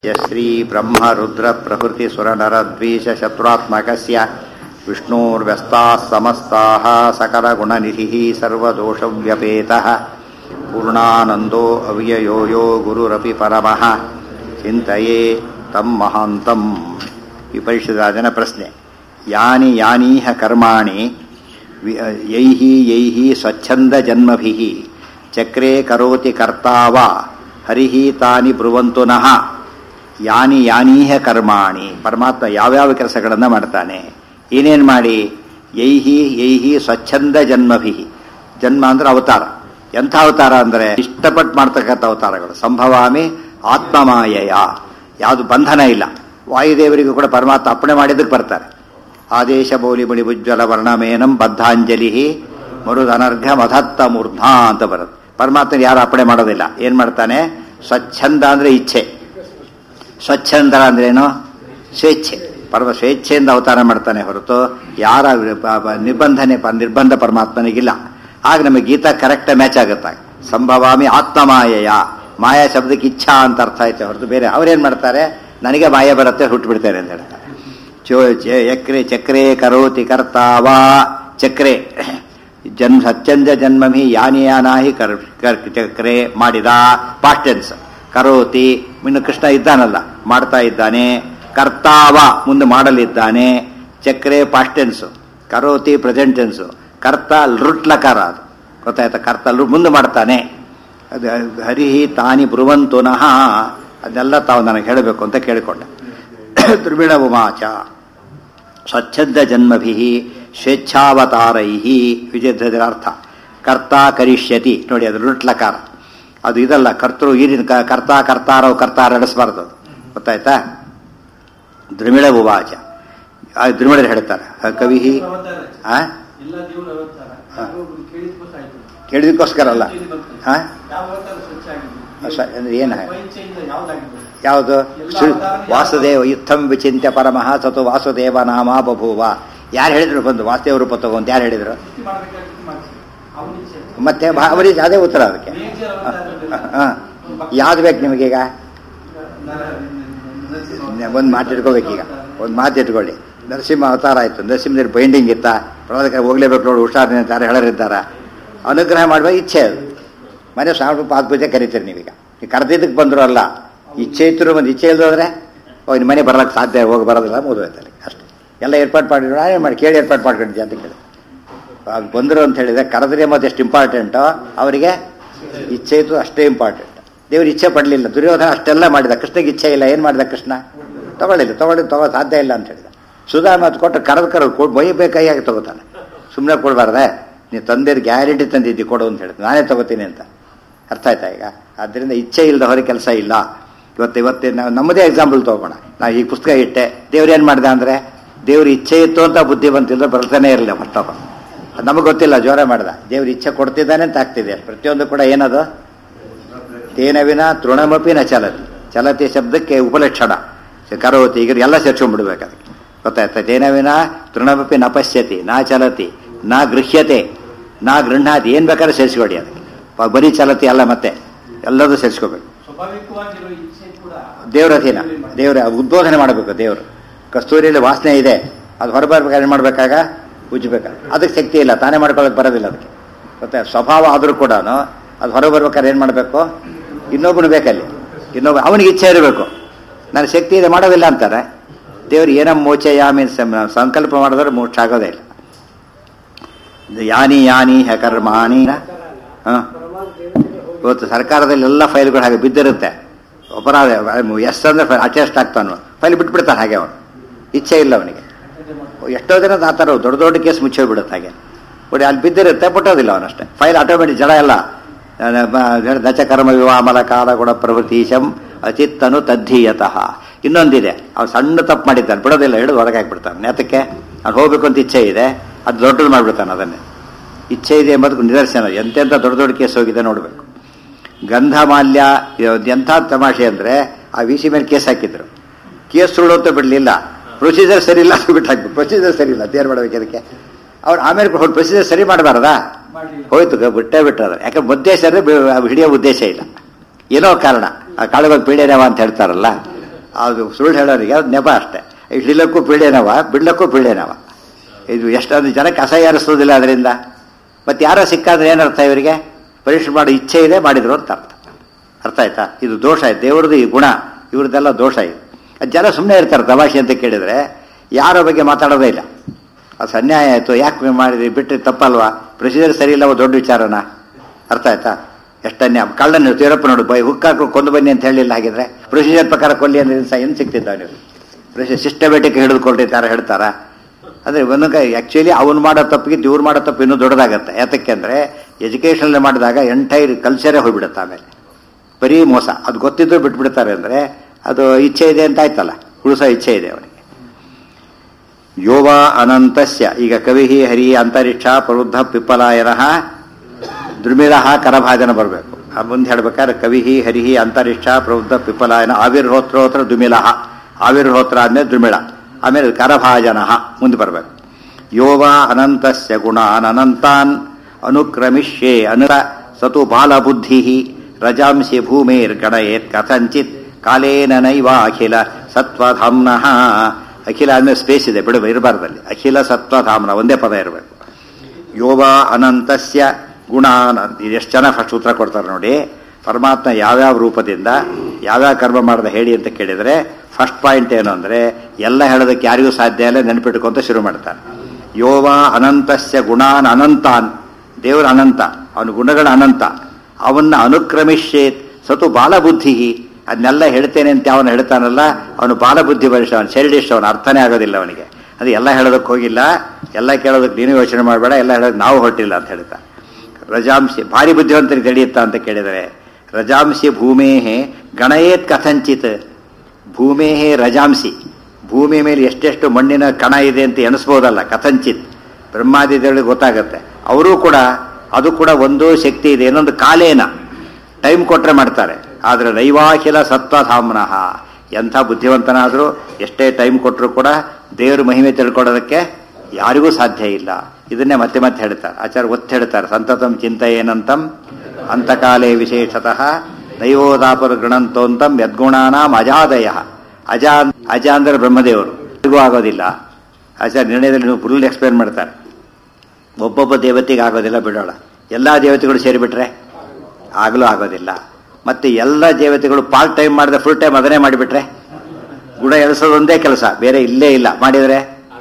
यश्री ब्रह्मरुद्रप्रभृतिसुरनरद्वीषशत्रुरात्मकस्य विष्णोर्व्यस्ताः समस्ताः सकलगुणनिधिः सर्वदोषव्यपेतः पूर्णानन्दो अव्ययो यो गुरुरपि परमः ಚಿಂತೆಯೇ ತಮ್ಮ ಮಹಾಂತಂ ಈ ಪರಿಷದಾದನ ಪ್ರಶ್ನೆ ಯಾನಿ ಯಾನೀಹ ಕರ್ಮಾಣಿ ವಿ- ಯೈಹಿ ಯೈಹಿ ಸ್ವಚ್ಛಂದ ಜನ್ಮಭಿಃ ಚಕ್ರೇ ಕರೋತಿ ಕರ್ತಾವ ಹರಿಹಿ ತಾನಿ ಬ್ರುವಂತು ನಃ ಯಾನಿ ಯಾನೀಹ ಕರ್ಮಾಣಿ ಪರಮಾತ್ಮ ಯಾವ್ಯಾವ ಕೆಲಸಗಳನ್ನು ಮಾಡ್ತಾನೆ ಏನೇನು ಮಾಡಿ ಯೈಹಿ ಯೈಹಿ ಸ್ವಚ್ಛಂದ ಜನ್ಮಭಿ ಜನ್ಮ ಅಂದ್ರೆ ಅವತಾರ ಎಂಥ ಅವತಾರ ಅಂದರೆ ಇಷ್ಟಪಟ್ಟು ಮಾಡ್ತಕ್ಕಂಥ ಅವತಾರಗಳು ಸಂಭವಾಮಿ ಆತ್ಮಮಾಯಯ ಯಾವುದು ಬಂಧನ ಇಲ್ಲ ವಾಯುದೇವರಿಗೂ ಕೂಡ ಪರಮಾತ್ಮ ಅಪ್ಪಣೆ ಮಾಡಿದ್ದಕ್ಕೆ ಬರ್ತಾರೆ ಆದೇಶ ಬೋಲಿ ಬಳಿ ಉಜ್ವಲ ವರ್ಣಮೇನಂ ಬದ್ಧಾಂಜಲಿ ಮರುದನರ್ಘ ಮಧತ್ತ ಮೂರ್ಧ ಅಂತ ಬರುತ್ತೆ ಪರಮಾತ್ಮ ಯಾರು ಅಪ್ಪಣೆ ಮಾಡೋದಿಲ್ಲ ಏನ್ ಮಾಡ್ತಾನೆ ಸ್ವಚ್ಛಂದ ಅಂದ್ರೆ ಇಚ್ಛೆ ಸ್ವಚ್ಛಂದ ಅಂದ್ರೇನು ಸ್ವೇಚ್ಛೆ ಪರಮ ಸ್ವೇಚ್ಛೆಯಿಂದ ಅವತಾರ ಮಾಡ್ತಾನೆ ಹೊರತು ಯಾರ ಪ- ಪ- ನಿಬಂಧನೆ ಪ- ನಿರ್ಬಂಧ ಪರಮಾತ್ಮನಿಗಿಲ್ಲ ಆಗ ನಮಗೆ ಗೀತಾ ಕರೆಕ್ಟ್ ಮ್ಯಾಚ್ ಆಗುತ್ತೆ ಸಂಭವಾಮಿ ಆತ್ಮಮಾಯಯ ಮಾಯಾ ಶಬ್ದಕ್ಕೆ ಇಚ್ಛಾ ಅಂತ ಅರ್ಥ ಐತೆ ಹೊರತು ಬೇರೆ ಅವ್ರೇನ್ ಮಾಡ್ತಾರೆ ನನಗೆ ಮಾಯ ಬರುತ್ತೆ ಹುಟ್ಟುಬಿಡ್ತಾರೆ ಅಂತ ಹೇಳ್ತಾರೆ ಚೋ ಚ- ಚಕ್ರೆ ಚಕ್ರೆ ಕರೋತಿ ಕರ್ತಾವಾ ಚಕ್ರೆ ಜನ್ಮ ಸಚ್ಚಂದ ಜನ್ಮಮಿ ಯಾನಿ ಯಾನಾಹಿ ಕರ್ ಕರ್- ಚಕ್ರೆ ಮಾಡಿದ ಪಾಸ್ಟೆನ್ಸ್ ಕರೋತಿ ಇನ್ನು ಕೃಷ್ಣ ಇದ್ದಾನಲ್ಲ ಮಾಡ್ತಾ ಇದ್ದಾನೆ ಕರ್ತಾವ ಮುಂದೆ ಮಾಡಲಿದ್ದಾನೆ ಚಕ್ರೆ ಪಾಸ್ಟೆನ್ಸು ಕರೋತಿ ಪ್ರೆಸೆಂಟೆನ್ಸು ಕರ್ತ ಲೃಟ್ಲಕಾರ ಅದು ಗೊತ್ತಾಯ್ತಾ ಕರ್ತ ಲೃ- ಮುಂದೆ ಮಾಡ್ತಾನೆ ಅದು ಹರಿಹಿ ತಾನಿ ಬ್ರುವಂತುನಃ ಅದೆಲ್ಲ ತಾವು ನನಗೆ ಹೇಳಬೇಕು ಅಂತ ಕೇಳಿಕೊಂಡೆ ದುರ್ಬಿಣ ಉಮಾಚ ಸ್ವಚ್ಛಂದ ಜನ್ಮಭಿ ಸ್ವೇಚ್ಛಾವತಾರೈ ವಿಜಯಧ್ವಜರ ಅರ್ಥ ಕರ್ತ ಕರಿಷ್ಯತಿ ನೋಡಿ ಅದು ಲುಟ್ಲಕಾರ ಅದು ಇದಲ್ಲ ಕರ್ತೃ ಈರಿನ ಕ- ಕರ್ತ ಕರ್ತಾರ ಕರ್ತಾರ ನಡೆಸಬಾರ್ದು ಅದು ಗೊತ್ತಾಯ್ತಾ ದ್ರಮಿಳ ಉವಾಚ ಆ ದ್ರಮಿಳರು ಹೇಳ್ತಾರೆ ಆ ಕವಿ ಆ ಎಲ್ಲ ದೇವರು ಅವತಾರ ಒಬ್ರು ಕೇಳಿದ ಗೊತ್ತಾಯ್ತು ಕೇಳಿದಕ್ಕೋಸ್ಕರ ಅಲ್ಲ ಹಾ ಯಾವ ಅವತಾರ ಸ್ವಚ್ಛ ಆಗಿದೆ ಸ- ಅಂದ್ರೆ ಏನು ಸ್ವಇಚ್ಛೆಯಿಂದ ಯಾವ್ದಾಗಿದೆ ಯಾವುದು ಶ್ರೀ ವಾಸುದೇವ ಯುದ್ಧಂ ವಿಚಿಂತ್ಯ ಪರಮಃ ಸತು ವಾಸುದೇವ ನಾಮ ಬಭೂವ ಯಾರು ಹೇಳಿದ್ರು ಬಂದು ವಾಸುದೇವ ರೂಪ ತಗೋ ಅಂತ ಯಾರು ಹೇಳಿದ್ರು ಕೃತಿ ಮಾಡ್ಬೇಕಾದ್ರೆ ಕೃತಿ ಮಾಡಿಸಿ ಅವನ ಇಚ್ಛೆ ಮತ್ತೆ ಭಾ- ಅವರಿಗೆ ಅದೇ ಉತ್ತರ ಅದಕ್ಕೆ ಮೇಜರ್ ಅವತಾರದಲ್ಲಿ ಹಾ ಯಾವ್ದು ಬೇಕು ನಿಮಗೀಗ ನರ- ಒಂದು ಮಾತು ಇಟ್ಕೋಬೇಕೀಗ ಒಂದು ಮಾತು ಇಟ್ಕೊಳ್ಳಿ ನರಸಿಂಹ ಅವತಾರ ಆಯ್ತು ನರಸಿಂಹದಲ್ಲಿ ಬೈಂಡಿಂಗ್ ಇತ್ತ ಪ್ರವಾದಕ್ಕೆ ಹೋಗ್ಲೇಬೇಕು ನೋಡಿ ಹುಷಾರಿನ ಅಂತ ಯಾರು ಹೇಳರಿದ್ದಾರ ಅನುಗ್ರಹ ಮಾಡುವ ಇಚ್ಛೆ ಅದು ಮನೆ ಸಾವಿರ ಪಾದ ಪೂಜೆ ಕರಿತೀರಿ ನೀವೀಗ ನೀವು ಕರೆದಿದ್ದಕ್ಕೆ ಬಂದ್ರು ಅಲ್ಲ ಇಚ್ಛೆ ಇತ್ತು ಒಂದು ಇಚ್ಛೆ ಇಲ್ದೋದ್ರೆ ಓ ನಿಮ್ಮ ಮನೆ ಬರಕ್ಕೆ ಸಾಧ್ಯ ಹೋಗಿ ಬರೋದಿಲ್ಲ ಮುಗಿದೋಯ್ತಲ್ಲಿ ಅಷ್ಟೇ ಎಲ್ಲ ಏರ್ಪಾಡು ಮಾಡಿದ್ರು ನಾನೇ ಮಾಡಿ ಕೇಳಿ ಏರ್ಪಾಡು ಮಾಡ್ಕೊಂಡಿದ್ದೆ ಅಂತ ಕೇಳಿ ಆಗ ಬಂದರು ಅಂತ ಹೇಳಿದ್ರೆ ಕರೆದ್ರೆ ಮತ್ತೆ ಎಷ್ಟು ಇಂಪಾರ್ಟೆಂಟೋ ಅವರಿಗೆ ಇಚ್ಛೆ ಇತ್ತು ಅಷ್ಟೇ ಇಂಪಾರ್ಟೆಂಟ್ ದೇವ್ರು ಇಚ್ಛೆ ಪಡಲಿಲ್ಲ ದುರ್ಯೋಧನ ಅಷ್ಟೆಲ್ಲ ಮಾಡಿದ ಕೃಷ್ಣಗೆ ಇಚ್ಛೆ ಇಲ್ಲ ಏನು ಮಾಡಿದ ಕೃಷ್ಣ ತಗೊಳ್ಳಿಲ್ಲ ತಗೊಳ್ಳಿ ತಗೋ ಸಾಧ್ಯ ಇಲ್ಲ ಅಂತ ಹೇಳಿದ ಸುಧಾಮ ಅದು ಕೊಟ್ಟು ಕರೆದು ಕರೆದು ಕೊಟ್ಟು ಬೈಬೇಕಾಗಿ ತಗೋತಾನೆ ಸುಮ್ಮನೆ ಕೊಡಬಾರ್ದೆ ನೀವು ತಂದಿರು ಗ್ಯಾರಂಟಿ ತಂದಿದ್ದಿ ಕೊಡು ಅಂತ ಹೇಳಿದ್ರು ನಾನೇ ತಗೋತೀನಿ ಅಂತ ಅರ್ಥ ಆಯ್ತಾ ಈಗ ಆದ್ದರಿಂದ ಇಚ್ಛೆ ಇಲ್ಲದ ಹೊರ ಕೆಲಸ ಇಲ್ಲ ಇವತ್ತು ಇವತ್ತೇ ನಾವು ನಮ್ಮದೇ ಎಕ್ಸಾಂಪಲ್ ತಗೋಣ ನಾವು ಈ ಪುಸ್ತಕ ಇಟ್ಟೆ ದೇವ್ರು ಏನು ಮಾಡಿದ ಅಂದರೆ ದೇವ್ರ ಇಚ್ಛೆ ಇತ್ತು ಅಂತ ಬುದ್ಧಿ ಬಂತಿಲ್ಲ ಬರ್ತಾನೆ ಇರಲಿಲ್ಲ ಫಸ್ಟ್ ಆಫ್ ಆಲ್ ಅದು ನಮಗೆ ಗೊತ್ತಿಲ್ಲ ಜೋರ ಮಾಡ್ದ ದೇವ್ರ ಇಚ್ಛೆ ಕೊಡ್ತಿದ್ದಾನೆ ಅಂತ ಆಗ್ತಿದೆ ಪ್ರತಿಯೊಂದು ಕೂಡ ಏನದು ತೇನವಿನ ತೃಣಮಪಿ ನ ಚಲತಿ ಚಲತಿ ಶಬ್ದಕ್ಕೆ ಉಪಲಕ್ಷಣ ಕರೋತಿ ಈಗ ಎಲ್ಲ ಸೇರ್ಸ್ಕೊಂಡ್ಬಿಡ್ಬೇಕು ಅದಕ್ಕೆ ಗೊತ್ತಾಯ್ತಾ ತೇನವಿನ ತೃಣಮಪಿ ನ ಪಶ್ಯತಿ ನಾ ಚಲತಿ ನಾ ಗೃಹ್ಯತೆ ನಾ ಗೃಹ್ಣಾತಿ ಏನ್ ಬೇಕಾದ್ರೆ ಸೇರಿಸ್ಕೊಡಿ ಅದಕ್ಕೆ ಪ- ಬರೀ ಚಲತಿ ಅಲ್ಲ ಮತ್ತೆ ಎಲ್ಲದೂ ಸೇರಿಸ್ಕೋಬೇಕು ಸ್ವಾಭಾವಿಕವಾಗಿರೋ ಇಚ್ಛೆ ಕೂಡ ದೇವ್ರ ಅಧೀನ ದೇವ್ರ ಉದ್ಬೋಧನೆ ಮಾಡಬೇಕು ದೇವರು ಕಸ್ತೂರಿಯಲ್ಲಿ ವಾಸನೆ ಇದೆ ಅದು ಹೊರಬರ್ಬೇಕಾದ್ರೆ ಏನು ಮಾಡ್ಬೇಕಾಗ ಉಜ್ಜಬೇಕು ಅದಕ್ಕೆ ಶಕ್ತಿ ಇಲ್ಲ ತಾನೇ ಮಾಡ್ಕೊಳ್ಳೋಕೆ ಬರೋದಿಲ್ಲ ಅದಕ್ಕೆ ಮತ್ತೆ ಸ್ವಭಾವ ಆದರೂ ಕೂಡ ಅದು ಹೊರ ಬರ್ಬೇಕಾದ್ರೆ ಏನು ಮಾಡಬೇಕು ಇನ್ನೊಬ್ಬನು ಬೇಕಲ್ಲಿ ಇನ್ನೊಬ್ಬ ಅವನಿಗೆ ಇಚ್ಛೆ ಇರಬೇಕು ನನ್ನ ಶಕ್ತಿ ಇದೆ ಮಾಡೋದಿಲ್ಲ ಅಂತಾರೆ ದೇವ್ರು ಏನೋ ಮೋಚ ಯಾಮಿ ಸಂಕಲ್ಪ ಮಾಡಿದ್ರೆ ಮೋಕ್ಷ ಆಗೋದೇ ಇಲ್ಲ ಯಾನಿ ಯಾನಿ ಹ ಕರ್ಮಾಣಿ ಹಾಂ ಇವತ್ತು ಸರ್ಕಾರದಲ್ಲಿ ಎಲ್ಲ ಫೈಲ್ಗಳು ಹಾಗೆ ಬಿದ್ದಿರುತ್ತೆ ಅಪರಾಧ ಎಸ್ ಅಂದ್ರೆ ಫೈಲ್ ಅಟೆಸ್ಟ್ ಆಗ್ತಾನು ಫೈಲ್ ಬಿಟ್ಬಿಡ್ತಾನೆ ಹಾಗೆ ಅವನು ಇಚ್ಛೆ ಇಲ್ಲ ಅವನಿಗೆ ಎಷ್ಟೋ ಜನ ಆ ಥರ ದೊಡ್ಡ ದೊಡ್ಡ ಕೇಸ್ ಮುಚ್ಚೋಗ್ಬಿಡುತ್ತೆ ಹಾಗೆ ನೋಡಿ ಅಲ್ಲಿ ಬಿದ್ದಿರುತ್ತೆ ಬಿಟ್ಟೋದಿಲ್ಲ ಅವನಷ್ಟೇ ಫೈಲ್ ಆಟೋಮೆಟಿಕ್ ಜಡ ಎಲ್ಲ ದಚ ಕರ್ಮ ವಿವಾಮಲ ಕಾಲ ಗುಣ ಪ್ರವೃತ್ತೀಶಂ ಅಚಿತ್ತನು ತದ್ಧೀಯತಃ ಇನ್ನೊಂದಿದೆ ಅವ್ನು ಸಣ್ಣ ತಪ್ಪು ಮಾಡಿದ್ದಾನೆ ಬಿಡೋದಿಲ್ಲ ಹಿಡಿದು ಹೊರಗೆ ಹಾಕ್ಬಿಡ್ತಾನೆ ನೇತಕ್ಕೆ ಅವ್ನು ಹೋಗ್ಬೇಕು ಅಂತ ಇಚ್ಛೆ ಇದೆ ಅದು ದೊಡ್ಡದು ಮಾಡ್ಬಿಡ್ತಾನೆ ಅದನ್ನೇ ಇಚ್ಛೆ ಇದೆ ಎಂಬುದಕ್ಕೆ ನಿದರ್ಶನ ಎಂತೆಂಥ ದೊಡ್ಡ ದೊಡ್ಡ ಕೇಸ್ ಹೋಗಿದೆ ನೋಡಬೇಕು ಗಂಧ ಮಾಲ್ಯ ಇದು ಎಂಥ ತಮಾಷೆ ಅಂದರೆ ಆ ವಿ ಸಿ ಮೇಲೆ ಕೇಸ್ ಹಾಕಿದ್ರು ಕೇಸ್ ಸುಳ್ಳು ಅಂತ ಬಿಡಲಿಲ್ಲ ಪ್ರೊಸೀಜರ್ ಸರಿ ಇಲ್ಲ ಅಂತ ಬಿಟ್ಟು ಹಾಕ್ಬಿಟ್ಟು ಪ್ರೊಸೀಜರ್ ಸರಿ ಇಲ್ಲ ಅದೇನು ಮಾಡ್ಬೇಕು ಅದಕ್ಕೆ ಅವ್ರು ಆಮೇಲೆ ಪ್ರೊಸೀಜರ್ ಸರಿ ಮಾಡಬಾರ್ದಾ ಮಾಡಲಿಲ್ಲ ಹೋಯ್ತು ಗ- ಬಿಟ್ಟೇ ಬಿಟ್ಟರು ಯಾಕಂದ್ರೆ ಉದ್ದೇಶ ಅಂದ್ರೆ ಬಿ- ಹಿಡಿಯೋ ಉದ್ದೇಶ ಇಲ್ಲ ಏನೋ ಕಾರಣ ಆ ಕಾಳುಗಳು ಪೀಡೆನವ ಅಂತ ಹೇಳ್ತಾರಲ್ಲ ಅದು ಸುಳ್ಳು ಹೇಳೋರಿಗೆ ಅದು ನೆಪ ಅಷ್ಟೇ ಹಿಡಿಲಕ್ಕೂ ಪೀಡೆನವ ಬಿಡ್ಲಕ್ಕೂ ಪೀಡೆನವ ಇದು ಎಷ್ಟೊಂದು ಜನಕ್ಕೆ ಅಸಹ್ಯ ಅನಿಸೋದಿಲ್ಲ ಅದರಿಂದ ಮತ್ತೆ ಯಾರೋ ಸಿಕ್ಕಾದ್ರೆ ಏನರ್ಥ ಇವರಿಗೆ ಪರೀಕ್ಷೆ ಮಾಡೋ ಇಚ್ಛೆ ಇದೆ ಮಾಡಿದ್ರು ಅಂತ ಅರ್ಥ ಅರ್ಥ ಆಯ್ತಾ ಇದು ದೋಷ ಇದೆ ದೇವ್ರದ್ದು ಈ ಗುಣ ಇವ್ರದ್ದೆಲ್ಲ ದೋಷ ಇದು ಅದ್ ಜನ ಸುಮ್ಮನೆ ಇರ್ತಾರೆ ತಮಾಷೆ ಅಂತ ಕೇಳಿದ್ರೆ ಯಾರ ಬಗ್ಗೆ ಮಾತಾಡೋದೇ ಇಲ್ಲ ಅದು ಅನ್ಯಾಯ ಆಯಿತು ಯಾಕೆ ಮಾಡಿದ್ರಿ ಬಿಟ್ಟರೆ ತಪ್ಪಲ್ವಾ ಪ್ರೊಸೀಜರ್ ಸರಿ ಇಲ್ಲ ದೊಡ್ಡ ವಿಚಾರನ ಅರ್ಥ ಆಯ್ತಾ ಎಷ್ಟು ಅನ್ಯಾಯ ಕಳ್ಳನ ತೀರಪ್ಪ ನೋಡು ಬೈ ಹುಕ್ಕಾಕ್ರು ಕೊಂದು ಬನ್ನಿ ಅಂತ ಹೇಳಿಲ್ಲ ಹಾಗಿದ್ರೆ ಪ್ರೊಸೀಜರ್ ಪ್ರಕಾರ ಕೊಲ್ಲಿ ಅಂದ್ರೆ ಸಹ ಏನು ಸಿಗ್ತಿದ್ದ ನೀವು ಪ್ರೊಸೀಜರ್ ಸಿಸ್ಟಮೆಟಿಕ್ ಹಿಡಿದುಕೊಂಡಿದ್ದಾರೆ ಹೇಳ್ತಾರ ಅಂದರೆ ಒಂದೊಂದು ಆ್ಯಕ್ಚುಲಿ ಅವ್ನು ಮಾಡೋ ತಪ್ಪಿಗೆ ಇವ್ರು ಮಾಡೋ ತಪ್ಪು ಇನ್ನೂ ದೊಡ್ಡದಾಗತ್ತೆ ಯಾತಕ್ಕೆ ಅಂದರೆ ಎಜುಕೇಷನಲ್ಲಿ ಮಾಡಿದಾಗ ಎಂಟೈರ್ ಕಲ್ಚರೇ ಹೋಗ್ಬಿಡುತ್ತೆ ಆಮೇಲೆ ಬರೀ ಮೋಸ ಅದು ಗೊತ್ತಿದ್ದು ಬಿಟ್ಬಿಡ್ತಾರೆ ಅಂದರೆ ಅದು ಇಚ್ಛೆ ಇದೆ ಅಂತ ಆಯ್ತಲ್ಲ ಉಳಿಸೋ ಇಚ್ಛೆ ಇದೆ ಅವನಿಗೆ ಯೋವ ಅನಂತಸ್ಯ ಈಗ ಕವಿ ಹರಿ ಅಂತರಿಕ್ಷ ಪ್ರವೃದ್ಧ ಪಿಪ್ಪಲಾಯನ ದ್ರುಮಿಳ ಕರಭಾಜನ ಬರಬೇಕು ಆ ಮುಂದೆ ಹೇಳ್ಬೇಕಾದ್ರೆ ಕವಿ ಹರಿ ಅಂತರಿಕ್ಷ ಪ್ರವೃದ್ಧ ಪಿಪ್ಪಲಾಯನ ಆವಿರ್ಹೋತ್ರೋತ್ರ ದುಮಿಲ ಆವಿರ್ಹೋತ್ರ ಆದ್ಮೇಲೆ ದ್ರುಮಿಳ ಆಮೇಲೆ ಕರಭಾಜನ ಮುಂದೆ ಬರಬೇಕು ಯೋವ ಅನಂತಸ್ಯ ಗುಣಾನ್ ಅನಂತಾನ್ ಅನುಕ್ರಮಿಷ್ಯೆ ಅನುರ ಸತು ಬಾಲಬುದ್ಧಿ ರಜಾಂಸಿ ಭೂಮೇರ್ ಗಣಯೇತ್ ಕಥಂಚಿತ್ ಕಾಲೇನ ನೈವ ಅಖಿಲ ಸತ್ವಧಾಮ್ನಃ ಅಖಿಲ ಆದ್ಮೇಲೆ ಸ್ಪೇಸ್ ಇದೆ ಬಿಡು ಇರಬಾರ್ದಲ್ಲಿ ಅಖಿಲ ಸತ್ವಧಾಮ್ನ ಒಂದೇ ಪದ ಇರಬೇಕು ಯೋವ ಅನಂತಸ್ಯ ಗುಣ ಎಷ್ಟು ಜನ ಫಸ್ಟ್ ಉತ್ತರ ಕೊಡ್ತಾರೆ ನೋಡಿ ಪರಮಾತ್ಮ ಯಾವ್ಯಾವ ರೂಪದಿಂದ ಯಾವ್ಯಾವ ಕರ್ಮ ಮಾಡದ ಹೇಳಿ ಅಂತ ಕೇಳಿದರೆ ಫಸ್ಟ್ ಪಾಯಿಂಟ್ ಏನು ಅಂದರೆ ಎಲ್ಲ ಹೇಳೋದಕ್ಕೆ ಯಾರಿಗೂ ಸಾಧ್ಯ ಇಲ್ಲ ನೆನಪಿಟ್ಕೊಂತ ಶುರು ಮಾಡ್ತಾರೆ ಯೋವ ಅನಂತಸ್ಯ ಗುಣಾನ್ ಅನಂತಾನ್ ದೇವರ ಅನಂತ ಅವನ ಗುಣಗಳ ಅನಂತ ಅವನ್ನ ಅನುಕ್ರಮಿಷ್ಯೇತ್ ಸತು ಬಾಲಬುದ್ಧಿ ಅದನ್ನೆಲ್ಲ ಹೇಳ್ತೇನೆ ಅಂತ ಅವನು ಹೇಳ್ತಾನಲ್ಲ ಅವನು ಬಾಲಬುದ್ಧಿ ಬರಿಷ್ಠ ಅವನು ಚೈಲ್ಡಿಶ್ ಅವನು ಅರ್ಥನೇ ಆಗೋದಿಲ್ಲ ಅವನಿಗೆ ಅದು ಎಲ್ಲ ಹೇಳೋದಕ್ಕೆ ಹೋಗಿಲ್ಲ ಎಲ್ಲ ಕೇಳೋದಕ್ಕೆ ನೀನು ಯೋಚನೆ ಮಾಡಬೇಡ ಎಲ್ಲ ಹೇಳೋದಕ್ಕೆ ನಾವು ಹೊರಟಿಲ್ಲ ಅಂತ ಹೇಳ್ತಾ ರಜಾಂಶಿ ಭಾರಿ ಬುದ್ಧಿವಂತರಿಗೆ ತಿಳಿಯುತ್ತಾ ಅಂತ ಕೇಳಿದರೆ ರಜಾಂಶಿ ಭೂಮೇಹೇ ಗಣಯೇತ್ ಕಥಂಚಿತ್ ಭೂಮೇಹೇ ರಜಾಂಸಿ ಭೂಮಿ ಮೇಲೆ ಎಷ್ಟೆಷ್ಟು ಮಣ್ಣಿನ ಕಣ ಇದೆ ಅಂತ ಎಣಿಸ್ಬೋದಲ್ಲ ಕಥಂಚಿತ್ ಬ್ರಹ್ಮಾದಿ ದೇವರಿಗೆ ಗೊತ್ತಾಗತ್ತೆ ಅವರೂ ಕೂಡ ಅದು ಕೂಡ ಒಂದು ಶಕ್ತಿ ಇದೆ ಇನ್ನೊಂದು ಕಾಲೇನ ಟೈಮ್ ಕೊಟ್ಟರೆ ಮಾಡ್ತಾರೆ ಆದರೆ ನೈವಾಖಿಲ ಸತ್ವಧಾಮ್ನಃ ಎಂಥ ಬುದ್ಧಿವಂತನಾದರೂ ಎಷ್ಟೇ ಟೈಮ್ ಕೊಟ್ಟರು ಕೂಡ ದೇವರು ಮಹಿಮೆ ತಿಳ್ಕೊಳ್ಳೋದಕ್ಕೆ ಯಾರಿಗೂ ಸಾಧ್ಯ ಇಲ್ಲ ಇದನ್ನೇ ಮತ್ತೆ ಮತ್ತೆ ಹೇಳ್ತಾರೆ ಆಚಾರ್ಯ ಒತ್ತು ಹೇಳ್ತಾರೆ ಸಂತತಂ ಚಿಂತ ಏನಂತಂ ಅಂತಕಾಲೇ ವಿಶೇಷತಃ ದೈವೋದಾಪರ ಗಣಂತೋಂತಂ ಯದ್ಗುಣಾನಾಂ ಅಜಾದಯ ಅಜ ಅಜ ಅಂದರೆ ಬ್ರಹ್ಮದೇವರು ಯಾರಿಗೂ ಆಗೋದಿಲ್ಲ ಆಚಾರ್ಯ ನಿರ್ಣಯದಲ್ಲಿ ನೀವು ಫುಲ್ ಎಕ್ಸ್ಪ್ಲೇನ್ ಮಾಡ್ತಾರೆ ಒಬ್ಬೊಬ್ಬ ದೇವತೆಗೆ ಆಗೋದಿಲ್ಲ ಬಿಡೋಣ ಎಲ್ಲ ದೇವತೆಗಳು ಸೇರಿಬಿಟ್ರೆ ಆಗಲೂ ಆಗೋದಿಲ್ಲ ಮತ್ತೆ ಎಲ್ಲ ದೇವತೆಗಳು ಪಾರ್ಟ್ ಟೈಮ್ ಮಾಡಿದ್ರೆ ಫುಲ್ ಟೈಮ್ ಅದನ್ನೇ ಮಾಡಿಬಿಟ್ರೆ ಗುಣ ಎಳಿಸೋದು ಒಂದೇ ಕೆಲಸ ಬೇರೆ ಇಲ್ಲೇ ಇಲ್ಲ ಮಾಡಿದರೆ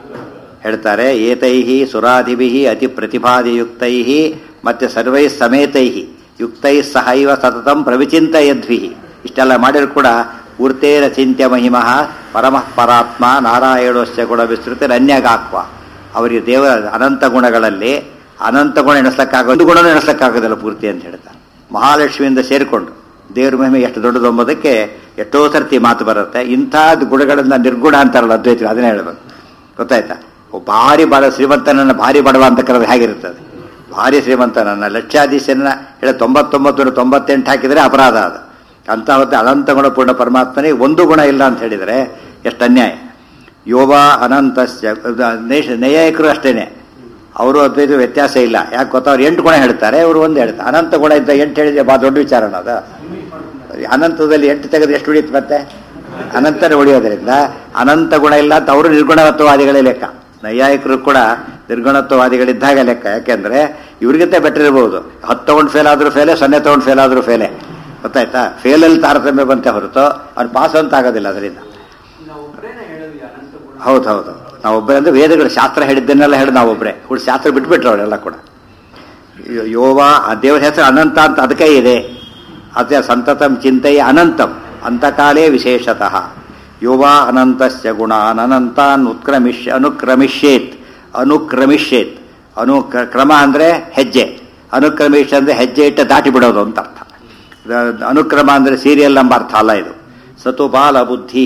ಹೇಳ್ತಾರೆ ಏತೈಹಿ ಸುರಾಧಿಭಿ ಅತಿ ಪ್ರತಿಭಾದಿಯುಕ್ತೈ ಮತ್ತೆ ಸರ್ವೈ ಸಮೇತೈ ಯುಕ್ತೈ ಸಹೈವ ಸತತಂ ಪ್ರವಿಚಿಂತಯದ್ವಿ ಇಷ್ಟೆಲ್ಲ ಮಾಡಿದ್ರು ಕೂಡ ಪೂರ್ತೇನ ಚಿಂತ್ಯ ಮಹಿಮಃ ಪರಮಃ ಪರಾತ್ಮ ನಾರಾಯಣೋಶ್ಚ ಗುಣ ವಿಸ್ತೃತಿ ಅನ್ಯಗಾಕ್ವ ಅವರಿಗೆ ದೇವರ ಅನಂತ ಗುಣಗಳಲ್ಲಿ ಅನಂತ ಗುಣ ಎಣಿಸ್ಲಕ್ಕಾಗ ಒಂದು ಗುಣನೂ ಎಣಿಸ್ಲಕ್ಕಾಗೋದಿಲ್ಲ ಪೂರ್ತಿ ಅಂತ ಹೇಳ್ತಾರೆ ಮಹಾಲಕ್ಷ್ಮಿಯಿಂದ ಸೇರಿಕೊಂಡು ದೇವ್ರ ಮಹಿಮೆ ಎಷ್ಟು ದೊಡ್ಡದು ಎಂಬುದಕ್ಕೆ ಎಷ್ಟೋ ಸರ್ತಿ ಮಾತು ಬರುತ್ತೆ ಇಂಥ ಗುಣಗಳಿಂದ ನಿರ್ಗುಣ ಅಂತಾರಲ್ಲ ಅದ್ವೈತ ಅದನ್ನೇ ಹೇಳ್ಬೇಕು ಗೊತ್ತಾಯ್ತಾ ಒಬ್ಬ ಭಾರಿ ಬಡ ಶ್ರೀಮಂತನನ್ನ ಭಾರಿ ಬಡವ ಅಂತ ಕರೆದ್ರೆ ಹೇಗಿರುತ್ತದೆ ಭಾರಿ ಶ್ರೀಮಂತನನ್ನ ಲಕ್ಷಾಧೀಶನ ಹೇಳ ತೊಂಬತ್ತೊಂಬತ್ತು ತೊಂಬತ್ತೆಂಟು ಹಾಕಿದರೆ ಅಪರಾಧ ಅದು ಅಂತ ಹೊತ್ತೆ ಅನಂತ ಗುಣಪೂರ್ಣ ಪರಮಾತ್ಮನಿಗೆ ಒಂದು ಗುಣ ಇಲ್ಲ ಅಂತ ಹೇಳಿದರೆ ಎಷ್ಟು ಅನ್ಯಾಯ ಯೋವ ಅನಂತಸ್ಯ ನೈಯಾಯಿಕರು ಅಷ್ಟೇನೆ ಅವರು ಅದ್ವೈತ ವ್ಯತ್ಯಾಸ ಇಲ್ಲ ಯಾಕೆ ಗೊತ್ತಾ ಅವ್ರು ಎಂಟು ಗುಣ ಹೇಳ್ತಾರೆ ಅವರು ಒಂದು ಹೇಳ್ತಾರೆ ಅನಂತ ಗುಣ ಇದ್ದ ಎಂಟು ಹೇಳಿದ್ರೆ ಬಾ ದೊಡ್ಡ ವಿಚಾರನ ಅದು ಅನಂತದಲ್ಲಿ ಎಂಟು ತೆಗೆದು ಎಷ್ಟು ಉಳಿಯುತ್ತೆ ಮತ್ತೆ ಅನಂತನೇ ಉಳಿಯೋದ್ರಿಂದ ಅನಂತ ಗುಣ ಇಲ್ಲ ಅಂತ ಅವರು ನಿರ್ಗುಣತ್ವವಾದಿಗಳೇ ಲೆಕ್ಕ ನೈಯಾಯಿಕರು ಕೂಡ ನಿರ್ಗುಣತ್ವವಾದಿಗಳಿದ್ದಾಗ ಲೆಕ್ಕ ಯಾಕೆಂದ್ರೆ ಇವ್ರಿಗಿಂತ ಬೆಟರ್ ಇರ್ಬೋದು ಹತ್ತು ತಗೊಂಡು ಫೇಲ್ ಆದ್ರೂ ಫೇಲೆ ಸೊನ್ನೆ ತಗೊಂಡು ಫೇಲ್ ಆದ್ರೂ ಫೇಲೆ ಗೊತ್ತಾಯ್ತಾ ಫೇಲಲ್ಲಿ ತಾರತಮ್ಯ ಬಂತೆ ಹೊರತು ಅವ್ನು ಪಾಸ್ ಅಂತ ಆಗೋದಿಲ್ಲ ಅದರಿಂದ ನಾವು ಒಬ್ಬರೇನೆ ಹೇಳೋದು ಈ ಅನಂತ ಗುಣ ಹೌದು ಹೌದು ನಾವೊಬ್ಬರೇ ಅಂದ್ರೆ ವೇದಗಳು ಶಾಸ್ತ್ರ ಹೇಳಿದ್ದನ್ನೆಲ್ಲ ಹೇಳಿ ನಾವೊಬ್ಬರೇ ಹುಡು ಶಾಸ್ತ್ರ ಬಿಟ್ಬಿಟ್ರು ಅವರೆಲ್ಲ ಕೂಡ ಯೋ- ಯೋವ ಆ ದೇವರ ಹೆಸರು ಅನಂತ ಅಂತ ಅದಕ್ಕೆ ಇದೆ ಅದೇ ಸಂತತಂ ಚಿಂತೆಯ ಅನಂತಂ ಅಂತಕಾಲೇ ವಿಶೇಷತಃ ಯೋವ ಅನಂತಸ್ಯ ಗುಣಾನ್ ಅನಂತಾನ್ ಉತ್ಕ್ರಮಿಷ್ಯ ಅನುಕ್ರಮಿಷ್ಯೇತ್ ಅನುಕ್ರಮಿಷ್ಯೇತ್ ಅನು ಕ್ರ- ಕ್ರಮ ಅಂದ್ರೆ ಹೆಜ್ಜೆ ಅನುಕ್ರಮಿಷ್ಯ ಅಂದ್ರೆ ಹೆಜ್ಜೆ ಇಟ್ಟು ದಾಟಿ ಬಿಡೋದು ಅಂತ ಅರ್ಥ ದ- ಅನುಕ್ರಮ ಅಂದ್ರೆ ಸೀರಿಯಲ್ ಎಂಬ ಅರ್ಥ ಅಲ್ಲ ಇದು ಸತು ಬಾಲ ಬುದ್ಧಿ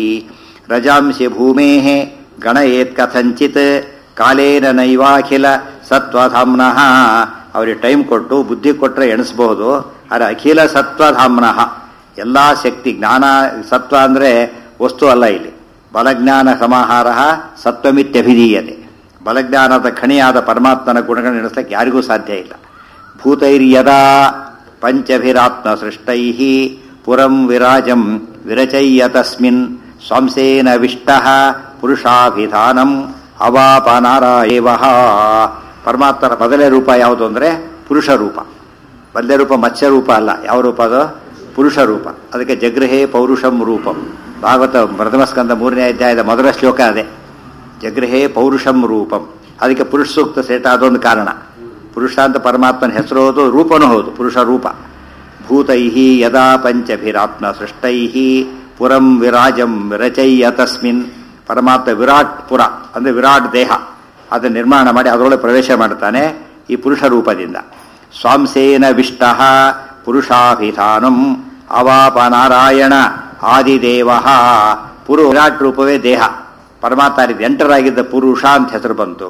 ರಜಾಂಶಿ ಭೂಮೇ ಗಣಯೇತ್ ಕಥಂಚಿತ್ ಕಾಲೇನ ನೈವಾಖಿಲ ಸತ್ವಧಾಮ್ನಃ ಅವರಿಗೆ ಟೈಮ್ ಕೊಟ್ಟು ಬುದ್ಧಿ ಕೊಟ್ಟರೆ ಎಣಿಸ್ಬಹುದು ಆದರೆ ಅಖಿಲ ಸತ್ವಧಾಮ್ನಃ ಎಲ್ಲ ಶಕ್ತಿ ಜ್ಞಾನ ಸತ್ವ ಅಂದರೆ ವಸ್ತು ಅಲ್ಲ ಇಲ್ಲಿ ಬಲಜ್ಞಾನ ಸಮಾಹಾರ ಸತ್ವಮಿತ್ಯಭಿಧೀಯತೆ ಬಲಜ್ಞಾನದ ಖಣಿಯಾದ ಪರಮಾತ್ಮನ ಗುಣಗಳನ್ನು ಎಣಿಸ್ಲಿಕ್ಕೆ ಯಾರಿಗೂ ಸಾಧ್ಯ ಇಲ್ಲ ಭೂತೈರ್ಯದಾ ಪಂಚಭಿರಾತ್ಮ ಸೃಷ್ಟೈ ಪುರಂ ವಿರಾಜಂ ವಿರಚಯ್ಯ ತಸ್ಮಿನ್ ಸ್ವಂಸೇನ ವಿಷ್ಟಃ ಪುರುಷಾಭಿಧಾನಂ ಅವಾಪನಾರಾಯೇವಃ ಪರಮಾತ್ಮನ ಮೊದಲೇ ರೂಪ ಯಾವುದು ಅಂದರೆ ಪುರುಷ ರೂಪ ಮೊದಲೇ ರೂಪ ಮತ್ಸ್ಯ ರೂಪ ಅಲ್ಲ ಯಾವ ರೂಪ ಅದು ಪುರುಷ ರೂಪ ಅದಕ್ಕೆ ಜಗೃಹೇ ಪೌರುಷಂ ರೂಪಂ ಭಾಗವತ ಪ್ರಥಮ ಸ್ಕಂದ ಮೂರನೇ ಅಧ್ಯಾಯದ ಮೊದಲ ಶ್ಲೋಕ ಅದೇ ಜಗೃಹೇ ಪೌರುಷಂ ರೂಪಂ ಅದಕ್ಕೆ ಪುರುಷ ಸೂಕ್ತ ಸೇಟ ಅದೊಂದು ಕಾರಣ ಪುರುಷ ಅಂತ ಪರಮಾತ್ಮನ ಹೆಸರು ಹೌದು ರೂಪನೂ ಹೌದು ಪುರುಷ ರೂಪ ಭೂತೈ ಯದಾ ಪಂಚಭಿರಾತ್ಮ ಸೃಷ್ಟೈ ಪುರಂ ವಿರಾಜಂ ವಿರಚಯ್ಯ ತಸ್ಮಿನ್ ಪರಮಾತ್ಮ ವಿರಾಟ್ ಪುರ ಅಂದರೆ ವಿರಾಟ್ ದೇಹ ಅದನ್ನು ನಿರ್ಮಾಣ ಮಾಡಿ ಅದರೊಳಗೆ ಪ್ರವೇಶ ಮಾಡ್ತಾನೆ ಈ ಪುರುಷ ರೂಪದಿಂದ ಸ್ವಾಂಸೇನ ವಿಷ್ಟ ಪುರುಷಾಭಿಧಾನಂ ಅವಾಪ ನಾರಾಯಣ ಆದಿದೇವ ಪುರು ವಿರಾಟ್ ರೂಪವೇ ದೇಹ ಪರಮಾತ್ಮ ಎಂಟರಾಗಿದ್ದ ಪುರುಷ ಅಂತ ಹೆಸರು ಬಂತು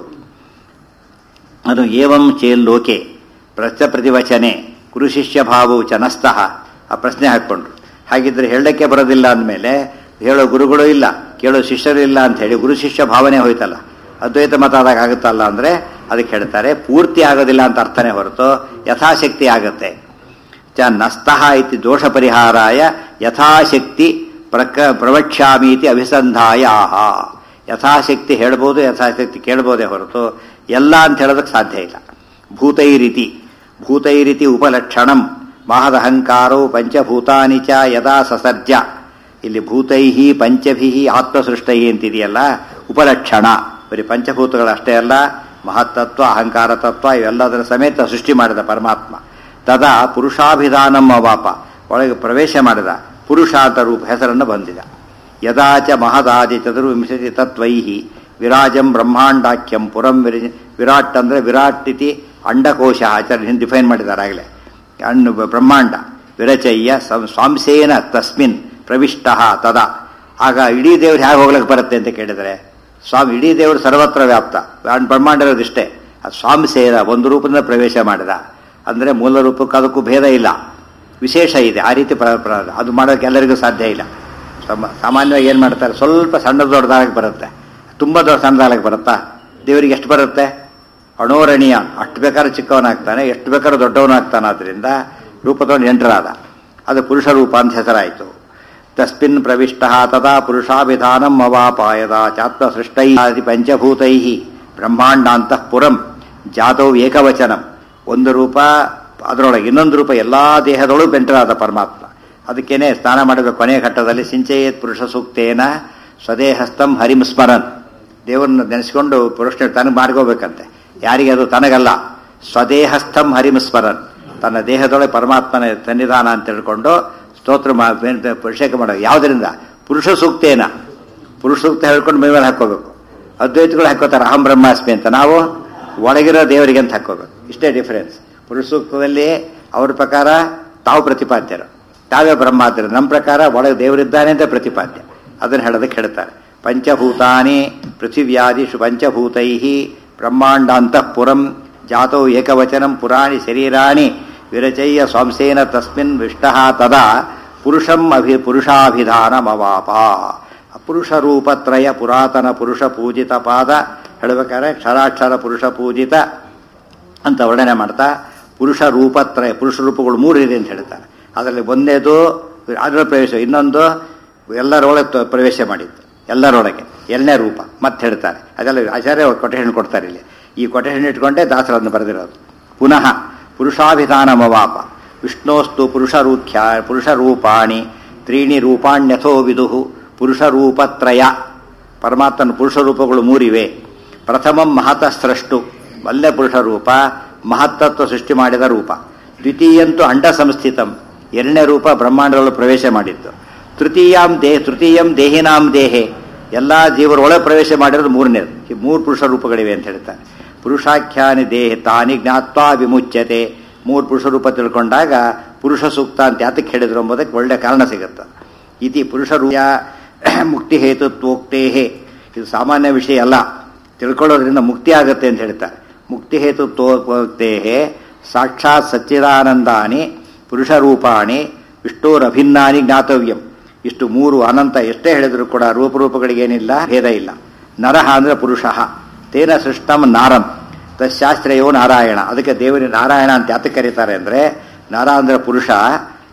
ಅದು ಏವಂ ಚೇಲ್ಲೋಕೆ ಪ್ರಶ್ನ ಪ್ರತಿವಚನೆ ಗುರುಶಿಷ್ಯ ಭಾವವು ಚ ನಸ್ತಃ ಆ ಪ್ರಶ್ನೆ ಹಾಕ್ಕೊಂಡ್ರು ಹಾಗಿದ್ರೆ ಹೇಳಕ್ಕೆ ಬರೋದಿಲ್ಲ ಅಂದಮೇಲೆ ಹೇಳೋ ಗುರುಗಳು ಇಲ್ಲ ಕೇಳೋ ಶಿಷ್ಯರು ಇಲ್ಲ ಅಂತ ಹೇಳಿ ಗುರು ಶಿಷ್ಯ ಭಾವನೆ ಹೋಯ್ತಲ್ಲ ಅದ್ವೈತ ಮತ ಆದಾಗ ಆಗುತ್ತಲ್ಲ ಅಂದರೆ ಅದಕ್ಕೆ ಹೇಳ್ತಾರೆ ಪೂರ್ತಿ ಆಗೋದಿಲ್ಲ ಅಂತ ಅರ್ಥನೇ ಹೊರತು ಯಥಾಶಕ್ತಿ ಆಗುತ್ತೆ ಚ ನಸ್ತಃ ಇತಿ ದೋಷ ಪರಿಹಾರಾಯ ಯಥಾಶಕ್ತಿ ಪ್ರಕ ಪ್ರವಕ್ಷ್ಯಾಮೀತಿ ಅಭಿಸಂಧಾಯ ಆಹ ಯಥಾಶಕ್ತಿ ಹೇಳ್ಬೋದು ಯಥಾಶಕ್ತಿ ಕೇಳ್ಬೋದೇ ಹೊರತು ಎಲ್ಲ ಅಂತ ಹೇಳೋದಕ್ಕೆ ಸಾಧ್ಯ ಇಲ್ಲ ಭೂತೈರಿತಿ ಭೂತೈರಿತಿ ಉಪಲಕ್ಷಣಂ ಮಹದಹಂಕಾರೋ ಪಂಚಭೂತಾನಿ ಚ ಯದಾ ಸಸರ್ಜ ಇಲ್ಲಿ ಭೂತೈ ಪಂಚಭಿ ಆತ್ಮಸೃಷ್ಟೈ ಅಂತಿದೆಯಲ್ಲ ಉಪಲಕ್ಷಣ ಬರೀ ಪಂಚಭೂತಗಳಷ್ಟೇ ಅಲ್ಲ ಮಹತ್ತತ್ವ ಅಹಂಕಾರ ತತ್ವ ಇವೆಲ್ಲದರ ಸಮೇತ ಸೃಷ್ಟಿ ಮಾಡಿದ ಪರಮಾತ್ಮ ತದಾ ಪುರುಷಾಭಿಧಾನಂ ಅವಾಪ ಒಳಗೆ ಪ್ರವೇಶ ಮಾಡಿದ ಪುರುಷ ಅಂತ ರೂಪ ಹೆಸರನ್ನು ಬಂದಿದ ಯದಾಚ ಮಹದಾದಿ ಚತುರ್ವಿಂಶತಿ ತತ್ವೈ ವಿರಾಜಂ ಬ್ರಹ್ಮಾಂಡಾಖ್ಯಂ ಪುರಂ ವಿರ ವಿರಾಟ್ ಅಂದರೆ ವಿರಾಟ್ ಇತಿ ಅಂಡಕೋಶ ಆಚಾರ್ಯ ಡಿಫೈನ್ ಮಾಡಿದ್ದಾರೆ ಆಗಲೇ ಅಣ್ಣು ಬ್ರಹ್ಮಾಂಡ ವಿರಚಯ್ಯ ಸ್ವಾಂಸೇನ ತಸ್ಮಿನ್ ಪ್ರವಿಷ್ಟ ತದಾ ಆಗ ಇಡೀ ದೇವ್ರು ಹೇಗೆ ಹೋಗ್ಲಿಕ್ಕೆ ಬರುತ್ತೆ ಅಂತ ಕೇಳಿದರೆ ಸ್ವಾಮಿ ಇಡೀ ದೇವರು ಸರ್ವತ್ರ ವ್ಯಾಪ್ತ ಬ್ರಹ್ಮಾಂಡ ಇರೋದಿಷ್ಟೇ ಆ ಸ್ವಾಂಸೇನ ಒಂದು ರೂಪದಿಂದ ಪ್ರವೇಶ ಮಾಡಿದ ಅಂದರೆ ಮೂಲ ರೂಪಕ್ಕೆ ಅದಕ್ಕೂ ಭೇದ ಇಲ್ಲ ವಿಶೇಷ ಇದೆ ಆ ರೀತಿ ಪ್ರ ಪ್ರ- ಅದು ಮಾಡೋಕ್ಕೆ ಎಲ್ಲರಿಗೂ ಸಾಧ್ಯ ಇಲ್ಲ ಸಮ- ಸಾಮಾನ್ಯವಾಗಿ ಏನು ಮಾಡ್ತಾರೆ ಸ್ವಲ್ಪ ಸಣ್ಣ ದೊಡ್ಡದಾಗಿ ಬರುತ್ತೆ ತುಂಬ ದೊಡ್ಡ ಸಣ್ಣದಾಗಿ ಬರುತ್ತಾ ದೇವರಿಗೆ ಎಷ್ಟು ಬರುತ್ತೆ ಅಣೋರಣೀಯ ಅಷ್ಟು ಬೇಕಾದ್ರೆ ಚಿಕ್ಕವನಾಗ್ತಾನೆ ಎಷ್ಟು ಬೇಕಾದ್ರೆ ದೊಡ್ಡವನಾಗ್ತಾನೆ ಆದ್ದರಿಂದ ರೂಪದವನು ಎಂಟರಾದ ಅದು ಪುರುಷ ರೂಪ ಅಂತ ಹೆಸರಾಯಿತು ತಸ್ಮಿನ್ ಪ್ರವಿಷ್ಟ ತದಾ ಪುರುಷಾಭಿಧಾನಂ ಅವಾಪಾಯದ ಚಾತ್ಮ ಸೃಷ್ಟೈ ಪಂಚಭೂತೈ ಬ್ರಹ್ಮಾಂಡಾಂತಃ ಪುರಂ ಜಾತೌ ಏಕವಚನಂ ಒಂದು ರೂಪ ಅದರೊಳಗೆ ಇನ್ನೊಂದು ರೂಪ ಎಲ್ಲ ದೇಹದೊಳಗೂ ಬೆಂಟರಾದ ಪರಮಾತ್ಮ ಅದಕ್ಕೇನೆ ಸ್ನಾನ ಮಾಡಿದ ಕೊನೆಯ ಘಟ್ಟದಲ್ಲಿ ಸಿಂಚಯೇತ್ ಪುರುಷ ಸೂಕ್ತೇನ ಸ್ವದೇಹಸ್ಥಂ ಹರಿಂ ಸ್ಮರನ್ ದೇವರನ್ನ ನೆನೆಸ್ಕೊಂಡು ಪುರುಷ ತನಗೆ ಮಾಡ್ಕೋಬೇಕಂತೆ ಯಾರಿಗೆ ಅದು ತನಗಲ್ಲ ಸ್ವದೇಹಸ್ಥಂ ಹರಿಂ ಸ್ಮರನ್ ತನ್ನ ದೇಹದೊಳಗೆ ಪರಮಾತ್ಮನ ಸನ್ನಿಧಾನ ಅಂತ ತಿಳ್ಕೊಂಡು ಸ್ತೋತ್ರ ಮಾ- ಅಭಿಷೇಕ ಮಾಡೋ ಯಾವುದರಿಂದ ಪುರುಷ ಸೂಕ್ತೇನ ಪುರುಷ ಸೂಕ್ತ ಹೇಳ್ಕೊಂಡು ಮೇಮೇಲೆ ಹಾಕೋಬೇಕು ಅದ್ವೈತಗಳು ಹಾಕೋತಾರೆ ಅಹಂ ಬ್ರಹ್ಮಾಸ್ಮಿ ಅಂತ ನಾವು ಒಳಗಿರೋ ದೇವರಿಗೆ ಅಂತ ಹಾಕೋಬೇಕು ಇಷ್ಟೇ ಡಿಫರೆನ್ಸ್ ಪುರುಷ ಸೂಕ್ತದಲ್ಲಿ ಅವ್ರ ಪ್ರಕಾರ ತಾವು ಪ್ರತಿಪಾದ್ಯರು ತಾವೇ ಬ್ರಹ್ಮ ಆದ್ರೆ ನಮ್ಮ ಪ್ರಕಾರ ಒಳಗೆ ದೇವರಿದ್ದಾನೆ ಅಂತ ಪ್ರತಿಪಾದ್ಯ ಅದನ್ನು ಹೇಳೋದಕ್ಕೆ ಹೇಳ್ತಾರೆ ಪಂಚಭೂತಾನಿ ಪೃಥಿವ್ಯಾದಿಷು ಪಂಚಭೂತೈ ಬ್ರಹ್ಮಾಂಡಾಂತಃಪುರಂ ಜಾತೌ ಏಕವಚನಂ ಪುರಾಣಿ ಶರೀರಾಣಿ ವಿರಚಯ್ಯ ಸ್ವಂಸೇನ ತಸ್ಮಿನ್ ವಿಷ್ಟಃ ತದಾ ಪುರುಷಂ ಅಭಿ ಪುರುಷಾಭಿಧಾನಮವಾಪ ಪುರುಷ ರೂಪತ್ರಯ ಪುರಾತನ ಪುರುಷ ಪೂಜಿತ ಪಾದ ಹೇಳಬೇಕಾದ್ರೆ ಕ್ಷರಾಕ್ಷರ ಪುರುಷ ಪೂಜಿತ ಅಂತ ವರ್ಣನೆ ಮಾಡ್ತಾ ಪುರುಷ ರೂಪತ್ರಯ ಪುರುಷ ರೂಪಗಳು ಮೂರು ಇದೆ ಅಂತ ಹೇಳ್ತಾರೆ ಅದರಲ್ಲಿ ಒಂದೇದು ಅದರ ಪ್ರವೇಶ ಇನ್ನೊಂದು ಎಲ್ಲರೊಳಗೆ ತ- ಪ್ರವೇಶ ಮಾಡಿದ್ದು ಎಲ್ಲರೊಳಗೆ ಎರಡನೇ ರೂಪ ಮತ್ತೆ ಹೇಳ್ತಾರೆ ಅದೆಲ್ಲ ಆಚಾರ್ಯ ಕೊಟೇಶನ್ ಕೊಡ್ತಾರೆ ಇಲ್ಲಿ ಈ ಕೊಟೇಶನ್ ಇಟ್ಕೊಂಡೇ ದಾಸರನ್ನು ಬರೆದಿರೋದು ಪುನಃ ಪುರುಷಾಭಿಧಾನಮವಾಪ ವಿಷ್ಣೋಸ್ತು ಪುರುಷರೂಖ್ಯ ಪುರುಷರೂಪಾಣಿ ತ್ರೀಣಿ ರೂಪಾಣ್ಯಥೋ ವಿದುಹು ಪುರುಷರೂಪತ್ರಯ ಪರಮಾತ್ಮನ ಪುರುಷ ರೂಪಗಳು ಮೂರಿವೆ ಪ್ರಥಮಂ ಮಹತಃ ಸೃಷ್ಟು ಒಳ್ಳೆ ಪುರುಷ ರೂಪ ಮಹತ್ತತ್ವ ಸೃಷ್ಟಿ ಮಾಡಿದ ರೂಪ ದ್ವಿತೀಯಂತೂ ಅಂಡ ಸಂಸ್ಥಿತಂ ಎರಡನೇ ರೂಪ ಬ್ರಹ್ಮಾಂಡಗಳು ಪ್ರವೇಶ ಮಾಡಿತ್ತು ತೃತೀಯಾಂ ದೇ ತೃತೀಯಂ ದೇಹಿನಾಂ ದೇಹೆ ಎಲ್ಲ ಜೀವರು ಒಳ ಪ್ರವೇಶ ಮಾಡಿರೋದು ಮೂರನೇದು ಈ ಮೂರು ಪುರುಷ ರೂಪಗಳಿವೆ ಅಂತ ಹೇಳ್ತಾರೆ ಪುರುಷಾಖ್ಯಾನಿ ದೇಹ ತಾನಿ ಜ್ಞಾತ್ವಾ ವಿಮುಚ್ಯತೆ ಮೂರು ಪುರುಷ ರೂಪ ತಿಳ್ಕೊಂಡಾಗ ಪುರುಷ ಸೂಕ್ತ ಅಂತ ಯಾತಕ್ಕೆ ಹೇಳಿದ್ರು ಎಂಬುದಕ್ಕೆ ಒಳ್ಳೆ ಕಾರಣ ಸಿಗುತ್ತೆ ಇತಿ ಪುರುಷ ರೂಪ ಮುಕ್ತಿ ಹೇತುತ್ವೋಕ್ತೇ ಇದು ಸಾಮಾನ್ಯ ವಿಷಯ ಅಲ್ಲ ತಿಳ್ಕೊಳ್ಳೋದ್ರಿಂದ ಮುಕ್ತಿ ಆಗುತ್ತೆ ಅಂತ ಹೇಳ್ತಾರೆ ಮುಕ್ತಿ ಹೇತುತ್ವೋಕ್ತೇ ಸಾಕ್ಷಾತ್ ಸಚ್ಚಿದಾನಂದಾನಿ ಪುರುಷ ರೂಪಾಣಿ ವಿಷ್ಣುರಭಿನ್ನಾನಿ ಜ್ಞಾತವ್ಯಂ ಇಷ್ಟು ಮೂರು ಅನಂತ ಎಷ್ಟೇ ಹೇಳಿದ್ರು ಕೂಡ ರೂಪರೂಪಗಳಿಗೇನಿಲ್ಲ ಭೇದ ಇಲ್ಲ ನರಹ ಅಂದ್ರೆ ಪುರುಷ ತೇನ ಸೃಷ್ಟಂ ನಾರಂ ತಶಾಸ್ತ್ರಯೋ ನಾರಾಯಣ ಅದಕ್ಕೆ ದೇವರಿಗೆ ನಾರಾಯಣ ಅಂತ ಯಾತಕ್ಕೆ ಕರೀತಾರೆ ಅಂದರೆ ನರ ಅಂದ್ರೆ ಪುರುಷ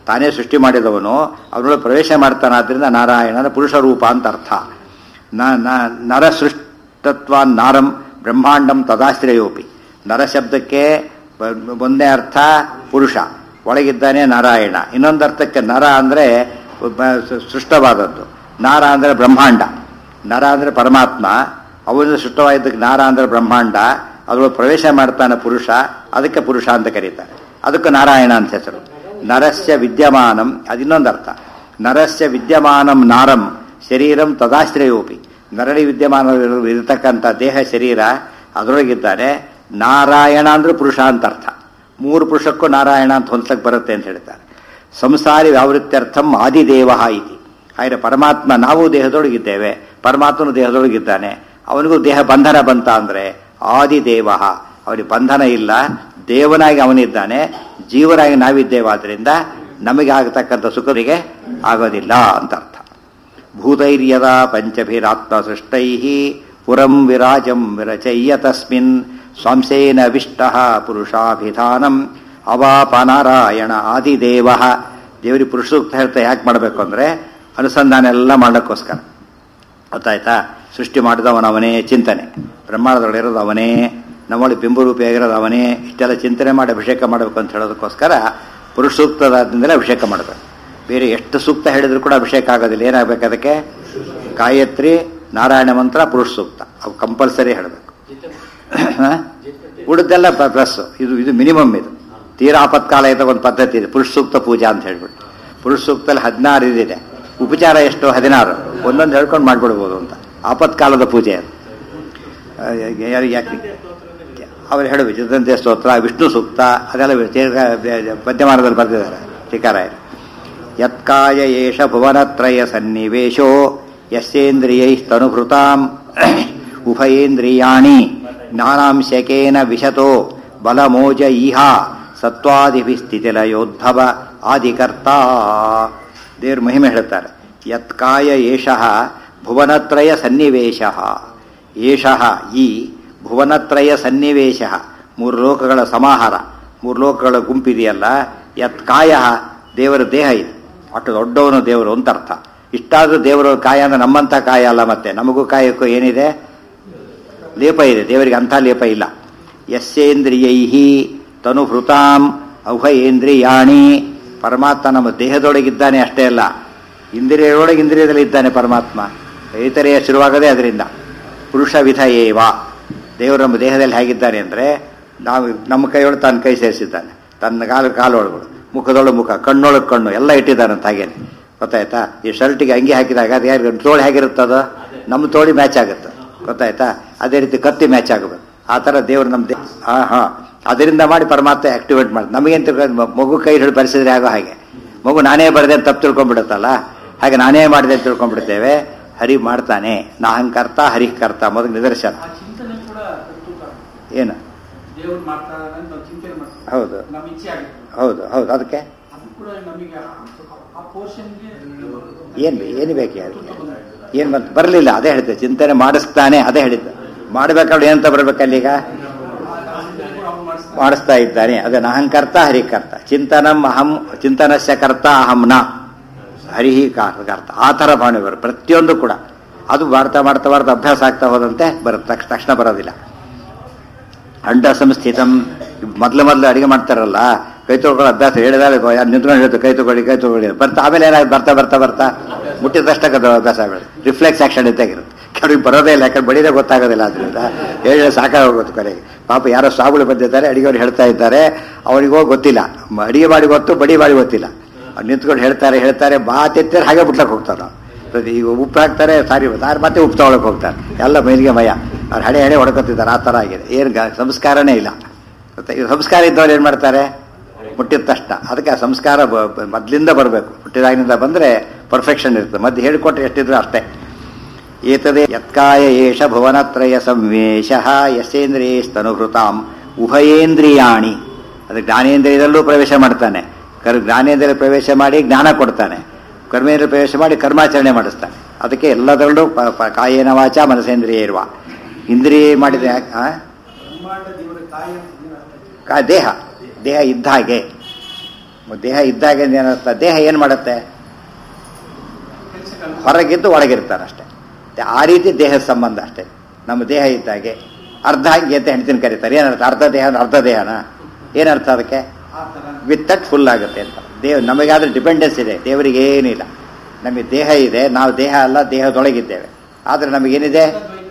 ತಾನೇ ಸೃಷ್ಟಿ ಮಾಡಿದವನು ಅವನೊಳಗೆ ಪ್ರವೇಶ ಮಾಡ್ತಾನಾದ್ರಿಂದ ನಾರಾಯಣನ ಪುರುಷ ರೂಪ ಅಂತ ಅರ್ಥ ನ- ನ- ನರ ಸೃಷ್ಟತ್ವ ನಾರಂ ಬ್ರಹ್ಮಾಂಡಂ ತದಾಶ್ರಯೋಪಿ ನರ ಶಬ್ದಕ್ಕೆ ಬ- ಒಂದೇ ಅರ್ಥ ಪುರುಷ ಒಳಗಿದ್ದಾನೆ ನಾರಾಯಣ ಇನ್ನೊಂದು ಅರ್ಥಕ್ಕೆ ನರ ಅಂದರೆ ಸೃಷ್ಟವಾದದ್ದು ನಾರ ಅಂದರೆ ಬ್ರಹ್ಮಾಂಡ ನರ ಅಂದರೆ ಪರಮಾತ್ಮ ಅವನಿಂದ ಸೃಷ್ಟವಾಗಿದ್ದಕ್ಕೆ ನಾರ ಅಂದರೆ ಬ್ರಹ್ಮಾಂಡ ಅದರೊಳಗೆ ಪ್ರವೇಶ ಮಾಡ್ತಾನೆ ಪುರುಷ ಅದಕ್ಕೆ ಪುರುಷ ಅಂತ ಕರೀತಾರೆ ಅದಕ್ಕೆ ನಾರಾಯಣ ಅಂತ ಹೆಸರು ನರಸ್ಯ ವಿದ್ಯಮಾನಂ ಅದಿನ್ನೊಂದು ಅರ್ಥ ನರಸ್ಯ ವಿದ್ಯಮಾನಂ ನಾರಂ ಶರೀರಂ ತದಾಶ್ರಯೋಪಿ ನರಳಿ ವಿದ್ಯಮಾನ ಇರತಕ್ಕಂಥ ದೇಹ ಶರೀರ ಅದರೊಳಗಿದ್ದಾನೆ ನಾರಾಯಣ ಅಂದ್ರೆ ಪುರುಷ ಅಂತ ಅರ್ಥ ಮೂರು ಪುರುಷಕ್ಕೂ ನಾರಾಯಣ ಅಂತ ಹೊಂದಕ್ಕೆ ಬರುತ್ತೆ ಅಂತ ಹೇಳ್ತಾರೆ ಸಂಸಾರಿ ವ್ಯಾವೃತ್ಯರ್ಥಂ ಆದಿದೇವ ಇತಿ ಹಾಗೆ ಪರಮಾತ್ಮ ನಾವು ದೇಹದೊಳಗಿದ್ದೇವೆ ಪರಮಾತ್ಮನು ದೇಹದೊಳಗಿದ್ದಾನೆ ಅವನಿಗೂ ದೇಹ ಬಂಧನ ಬಂತ ಅಂದ್ರೆ ಆದಿದೇವ ಅವನಿಗೆ ಬಂಧನ ಇಲ್ಲ ದೇವನಾಗಿ ಅವನಿದ್ದಾನೆ ಜೀವನಾಗಿ ನಾವಿದ್ದೇವಾದ್ರಿಂದ ನಮಗೆ ಆಗತಕ್ಕಂಥ ಸುಖರಿಗೆ ಆಗೋದಿಲ್ಲ ಅಂತ ಅರ್ಥ ಭೂತೈರ್ಯದ ಪಂಚಭಿರಾತ್ಮ ಸೃಷ್ಟೈ ಪುರಂ ವಿರಾಜಂ ವಿರಚಯ್ಯ ತಸ್ಮಿನ್ ಸ್ವಂಸೇನ ವಿಷ್ಟ ಪುರುಷಾಭಿಧಾನಂ ಅವಾಪನಾರಾಯಣ ಆದಿದೇವ ದೇವರಿಗೆ ಪುರುಷ ಸೂಕ್ತ ಹೇಳ್ತಾ ಯಾಕೆ ಮಾಡಬೇಕು ಅಂದರೆ ಅನುಸಂಧಾನ ಎಲ್ಲ ಮಾಡೋಕ್ಕೋಸ್ಕರ ಗೊತ್ತಾಯ್ತಾ ಸೃಷ್ಟಿ ಮಾಡಿದವನವನೇ ಚಿಂತನೆ ಬ್ರಹ್ಮಾಂಡದೊಳಗಿರೋದು ಅವನೇ ನಮ್ಮೊಳಗೆ ಬಿಂಬರೂಪಿಯಾಗಿರೋದು ಅವನೇ ಇಷ್ಟೆಲ್ಲ ಚಿಂತನೆ ಮಾಡಿ ಅಭಿಷೇಕ ಮಾಡಬೇಕು ಅಂತ ಹೇಳೋದಕ್ಕೋಸ್ಕರ ಪುರುಷ ಸೂಕ್ತದಿಂದಲೇ ಅಭಿಷೇಕ ಮಾಡಬೇಕು ಬೇರೆ ಎಷ್ಟು ಸೂಕ್ತ ಹೇಳಿದ್ರು ಕೂಡ ಅಭಿಷೇಕ ಆಗೋದಿಲ್ಲ ಏನಾಗಬೇಕು ಅದಕ್ಕೆ ಗಾಯತ್ರಿ ನಾರಾಯಣ ಮಂತ್ರ ಪುರುಷ ಸೂಕ್ತ ಅವು ಕಂಪಲ್ಸರಿ ಹೇಳಬೇಕು ಉಳಿದೆಲ್ಲ ಪ್ಲಸ್ ಇದು ಇದು ಮಿನಿಮಮ್ ಇದು ತೀರಾ ಆಪತ್ಕಾಲ ಇದ್ದ ಒಂದು ಪದ್ಧತಿ ಇದೆ ಪುರುಷ ಸೂಕ್ತ ಪೂಜಾ ಅಂತ ಹೇಳ್ಬಿಟ್ಟು ಪುರುಷ ಸೂಕ್ತದಲ್ಲಿ ಹದಿನಾರು ಇದಿದೆ ಉಪಚಾರ ಎಷ್ಟು ಹದಿನಾರು ಒಂದೊಂದು ಹೇಳ್ಕೊಂಡು ಮಾಡ್ಬಿಡ್ಬೋದು ಅಂತ ಆಪತ್ಕಾಲದ ಪೂಜೆ ಅದು ಆ, ಯಾರಿಗೆ ಯಾಕೆ ಅವ್ರು ಹೇಳು ವಿಜಯದಂತೆ ಸ್ತೋತ್ರ ವಿಷ್ಣು ಸೂಕ್ತ ಅದೆಲ್ಲ ಮಧ್ಯಮಾನದಲ್ಲಿ ಬರೆದಿದ್ದಾರೆ ಟಿಕಾರಾಯರು ಯತ್ಕಾಯ ಏಷ ಭುವನತ್ರಯ ಸನ್ನಿವೇಶೋ ಯಸ್ಯೇಂದ್ರಿಯೈಸ್ತನುಭೃತಾಂ ಉಭಯೇಂದ್ರಿಯಾಣಿ ಜ್ಞಾನಾಂಶಕೇನ ವಿಶತೋ ಬಲಮೋಜ ಈಹ ಸತ್ವಾದಿಭಿಸ್ಥಿತಿಲಯೋದ್ಭವ ಆದಿಕರ್ತ ದೇವ್ರ ಮಹಿಮೆ ಹೇಳ್ತಾರೆ ಯತ್ಕಾಯ ಏಷಃ ಭುವನತ್ರಯ ಸನ್ನಿವೇಶ ಏಷಃ ಈ ಭುವನತ್ರಯ ಸನ್ನಿವೇಶ ಮೂರು ಲೋಕಗಳ ಸಮಾಹಾರ ಮೂರು ಲೋಕಗಳ ಗುಂಪಿದೆಯಲ್ಲ ಯತ್ಕಾಯ ದೇವರ ದೇಹ ಇದೆ ಅಷ್ಟು ದೊಡ್ಡವನು ದೇವರು ಅಂತ ಅರ್ಥ ಇಷ್ಟಾದ್ರೂ ದೇವರ ಕಾಯ ಅಂದ್ರೆ ನಮ್ಮಂಥ ಕಾಯ ಅಲ್ಲ ಮತ್ತೆ ನಮಗೂ ಕಾಯಕ್ಕೂ ಏನಿದೆ ಲೇಪ ಇದೆ ದೇವರಿಗೆ ಅಂಥ ಲೇಪ ಇಲ್ಲ ಯಸ್ಯೇಂದ್ರಿಯೈ ತನುಭೃತಾಂ ಔಹಯೇಂದ್ರಿಯಾಣಿ ಪರಮಾತ್ಮ ನಮ್ಮ ದೇಹದೊಳಗಿದ್ದಾನೆ ಅಷ್ಟೇ ಅಲ್ಲ ಇಂದ್ರಿಯದೊಳಗೆ ಇಂದ್ರಿಯದಲ್ಲಿ ಇದ್ದಾನೆ ಪರಮಾತ್ಮ ಇತರೆಯ ಶುರುವಾಗದೇ ಅದರಿಂದ ಪುರುಷ ವಿಧ ಏವ ದೇವರು ನಮ್ಮ ದೇಹದಲ್ಲಿ ಹೇಗಿದ್ದಾನೆ ಅಂದರೆ ನಾವು ನಮ್ಮ ಕೈಯೊಳಗೆ ತನ್ನ ಕೈ ಸೇರಿಸಿದ್ದಾನೆ ತನ್ನ ಕಾಲು ಕಾಲೊಳಗಳು ಮುಖದೊಳಗೆ ಮುಖ ಕಣ್ಣೊಳಗೆ ಕಣ್ಣು ಎಲ್ಲ ಇಟ್ಟಿದ್ದಾನಂತ ಹಾಗೇನೆ ಗೊತ್ತಾಯ್ತಾ ಈ ಶರ್ಟಿಗೆ ಅಂಗಿ ಹಾಕಿದಾಗ ಅದು ಯಾರು ತೋಳು ಹೇಗಿರುತ್ತದ ನಮ್ಮ ತೋಳಿ ಮ್ಯಾಚ್ ಆಗುತ್ತೆ ಗೊತ್ತಾಯ್ತಾ ಅದೇ ರೀತಿ ಕತ್ತಿ ಮ್ಯಾಚ್ ಆಗಬೇಕು ಆ ಥರ ದೇವರು ನಮ್ಮ ದೇಹ ಹಾಂ ಹಾಂ ಅದರಿಂದ ಮಾಡಿ ಪರಮಾತ್ಮ ಆಕ್ಟಿವೇಟ್ ಮಾಡಿ ನಮಗೇನು ತಿಳ್ಕೊಂಡು ಮಗು ಕೈ ಹಿಡಿದು ಬರೆಸಿದ್ರೆ ಆಗೋ ಹಾಗೆ ಮಗು ನಾನೇ ಬರೆದೆ ಅಂತ ತಪ್ಪು ತಿಳ್ಕೊಂಡ್ಬಿಡುತ್ತಲ್ಲ ಹಾಗೆ ನಾನೇ ಮಾಡಿದೆ ಅಂತ ತಿಳ್ಕೊಂಡ್ಬಿಡ್ತೇವೆ ಹರಿ ಮಾಡ್ತಾನೆ ನಾಹಂಕರ್ತ ಹರಿಕರ್ತ ಮೊದಲು ನಿದರ್ಶನ ಆ ಚಿಂತನೆ ಕೂಡ ತಪ್ಪು ಏನು ದೇವ್ರು ಮಾಡ್ತಾರೆ ಅಂತ ನಾವು ಚಿಂತನೆ ಮಾಡ್ತೀವಿ ಹೌದು ನಮ್ಮ ಇಚ್ಛೆ ಆಗುತ್ತೆ ಹೌದು ಹೌದು ಅದಕ್ಕೆ ಅದು ಕೂಡ ನಮಗೆ ಆ- ಆ ಪೋರ್ಷನ್ಗೆ ಏನು ಏನು ಬೇಕು ಅದಕ್ಕೆ ಏನು ಬಂತು ಬರಲಿಲ್ಲ ಅದೇ ಹೇಳ್ತೇವೆ ಚಿಂತನೆ ಮಾಡಿಸ್ತಾನೆ ಅದೇ ಹೇಳಿದ್ದು ಮಾಡಬೇಕಾದ್ರೆ ಏನಂತ ಬರ್ಬೇಕಲ್ಲೀಗ ಮಾಡಿಸ್ತಾ ಇದ್ದಾನೆ ಅದೇ ಅಹಂಕರ್ತ ಹರಿಕರ್ತ ಚಿಂತನಂ ಅಹಂ ಚಿಂತನಸ್ಯ ಕರ್ತ ಅಹಂ ನ ಹರಿಹಿ ಕರ್ತ ಆ ಥರ ಭಾವನೆ ಬರುತ್ತೆ ಪ್ರತಿಯೊಂದು ಕೂಡ ಅದು ಮಾಡ್ತಾ ಮಾಡ್ತಾ ಮಾಡ್ತಾ ಅಭ್ಯಾಸ ಆಗ್ತಾ ಹೋದಂತೆ ಬರುತ್ತೆ ತಕ್ಷ- ತಕ್ಷಣ ಬರೋದಿಲ್ಲ ಅಂಡ ಸಂಸ್ಥಿತಂ ಮೊದಲು ಮೊದಲು ಅಡಿಗೆ ಮಾಡ್ತಾರಲ್ಲ ಕೈ ತೊಳ್ಕೊಳ್ಳೋ ಅಭ್ಯಾಸ ಹೇಳಿದಾಗ ಯಾರು ನಿಂತ್ಕೊಂಡು ಹೇಳ್ತು ಕೈ ತಗೊಳ್ಳಿ ಕೈ ತಗೊಳ್ಳಿ ಬರ್ತಾ ಆಮೇಲೆ ಏನಾಗುತ್ತೆ ಬರ್ತಾ ಬರ್ತಾ ಬರ್ತಾ ಮುಟ್ಟಿದ ತಕ್ಷಣ ಅದು ಅಭ್ಯಾಸ ಆಗ್ಬಿಡುತ್ತೆ ರಿಫ್ಲೆಕ್ಸ್ ಆಕ್ಷನ್ ಇದ್ದಾಗಿರುತ್ತೆ ಕೆಲವ್ರಿಗೆ ಬರೋದೇ ಇಲ್ಲ ಯಾಕಂದ್ರೆ ಬಡಿದೇ ಗೊತ್ತಾಗೋದಿಲ್ಲ ಅದರಿಂದ ಹೇಳಿ ಸಾಕಾಗೋಗುತ್ತೆ ಕೊನೆಗೆ ಪಾಪ ಯಾರೋ ಸ್ವಾಮಿಗಳು ಬಂದಿದ್ದಾರೆ ಅಡಿಗೆವ್ರು ಹೇಳ್ತಾ ಇದ್ದಾರೆ ಅವನಿಗೋ ಗೊತ್ತಿಲ್ಲ ಮ- ಅಡಿಗೆ ಮಾಡಿ ಗೊತ್ತು ಬಡಿ ಮಾಡಿ ಗೊತ್ತಿಲ್ಲ ಅವ್ರು ನಿಂತ್ಕೊಂಡು ಹೇಳ್ತಾರೆ ಹೇಳ್ತಾರೆ ಮಾತೆತ್ತಾರೆ ಹಾಗೆ ಬಿಟ್ಲಕ್ಕೆ ಹೋಗ್ತಾರೆ ನಾವು ಪ್ರತಿ ಈಗ ಉಪ್ಪು ಹಾಕ್ತಾರೆ ಸಾರಿ ಸಾರಿ ಮತ್ತೆ ಉಪ್ಪು ತಗೊಳಕ್ ಹೋಗ್ತಾರೆ ಎಲ್ಲ ಮೈಲಿಗೆ ಮಯ ಅವ್ರು ಹಣೆ ಹಣೆ ಹೊಡ್ಕೊತಿದ್ದಾರೆ ಆ ಥರ ಆಗಿದೆ ಏನು ಗ- ಸಂಸ್ಕಾರನೇ ಇಲ್ಲ ಮತ್ತೆ ಈ ಸಂಸ್ಕಾರ ಇದ್ದವ್ರು ಏನು ಮಾಡ್ತಾರೆ ಮುಟ್ಟಿದ ತಕ್ಷಣ ಅದಕ್ಕೆ ಆ ಸಂಸ್ಕಾರ ಬ- ಬ- ಮೊದ್ಲಿಂದ ಬರಬೇಕು ಹುಟ್ಟಿದಾಗಿನಿಂದ ಬಂದರೆ ಪರ್ಫೆಕ್ಷನ್ ಇರ್ತದೆ ಮಧ್ಯೆ ಹೇಳಿಕೊಟ್ರೆ ಎಷ್ಟಿದ್ರು ಅಷ್ಟೇ ಏತದೇ ಯತ್ಕಾಯ ಏಷ ಭುವನತ್ರಯ ಸಂವೇಶ ಯಶೇಂದ್ರಿಯಸ್ತನುಭೃತಾಂ ಉಭಯೇಂದ್ರಿಯಾಣಿ ಅದು ಜ್ಞಾನೇಂದ್ರಿಯದಲ್ಲೂ ಪ್ರವೇಶ ಮಾಡ್ತಾನೆ ಕರ್ ಜ್ಞಾನೇಂದ್ರಿಯ ಪ್ರವೇಶ ಮಾಡಿ ಜ್ಞಾನ ಕೊಡ್ತಾನೆ ಕರ್ಮೇಂದ್ರಿಯ ಪ್ರವೇಶ ಮಾಡಿ ಕರ್ಮಾಚರಣೆ ಮಾಡಿಸ್ತಾನೆ ಅದಕ್ಕೆ ಎಲ್ಲದರಲ್ಲೂ ಪ- ಪ- ಕಾಯೇನ ವಾಚ ಮನಸೇಂದ್ರಿಯ ಇರುವ ಇಂದ್ರಿಯ ಮಾಡಿದ ಯಾಕ್- ಆ? ಬ್ರಹ್ಮಾಂಡ ದೇವರ ಕಾಯ ಅಂತ ನೀವು ಅರ್ಥ. ಕಾ ದೇಹ ದೇಹ ಇದ್ದ ಹಾಗೆ ದೇಹ ಇದ್ದಾಗ ಏನರ್ಥ ದೇಹ ಏನು ಮಾಡುತ್ತೆ ಕೆಲಸಕ್ಕೆ ಹೊರಗಿದ್ದು ಒಳಗಿರ್ತಾನೆ ಅಷ್ಟೇ ಆ ರೀತಿ ದೇಹದ ಸಂಬಂಧ ಅಷ್ಟೇ ನಮ್ಮ ದೇಹ ಇದ್ದಾಗೆ ಅರ್ಧ ಹಂಗೆ ಅಂತ ಹೆಂಡ್ತಿನ ಕರೀತಾರೆ ಏನರ್ಥ ಅರ್ಧ ದೇಹ ಅಂದ್ರೆ ಅರ್ಧ ದೇಹನ ಏನರ್ಥ ಅದಕ್ಕೆ ಆ ಥರ ವಿತ್ ದಟ್ ಫುಲ್ ಆಗುತ್ತೆ ಅಂತ ದೇವ್ ನಮಗಾದ್ರೆ ಡಿಪೆಂಡೆನ್ಸ್ ಇದೆ ದೇವರಿಗೆ ಏನಿಲ್ಲ ನಮಗೆ ದೇಹ ಇದೆ ನಾವು ದೇಹ ಅಲ್ಲ ದೇಹದೊಳಗಿದ್ದೇವೆ ಆದರೆ ನಮಗೇನಿದೆ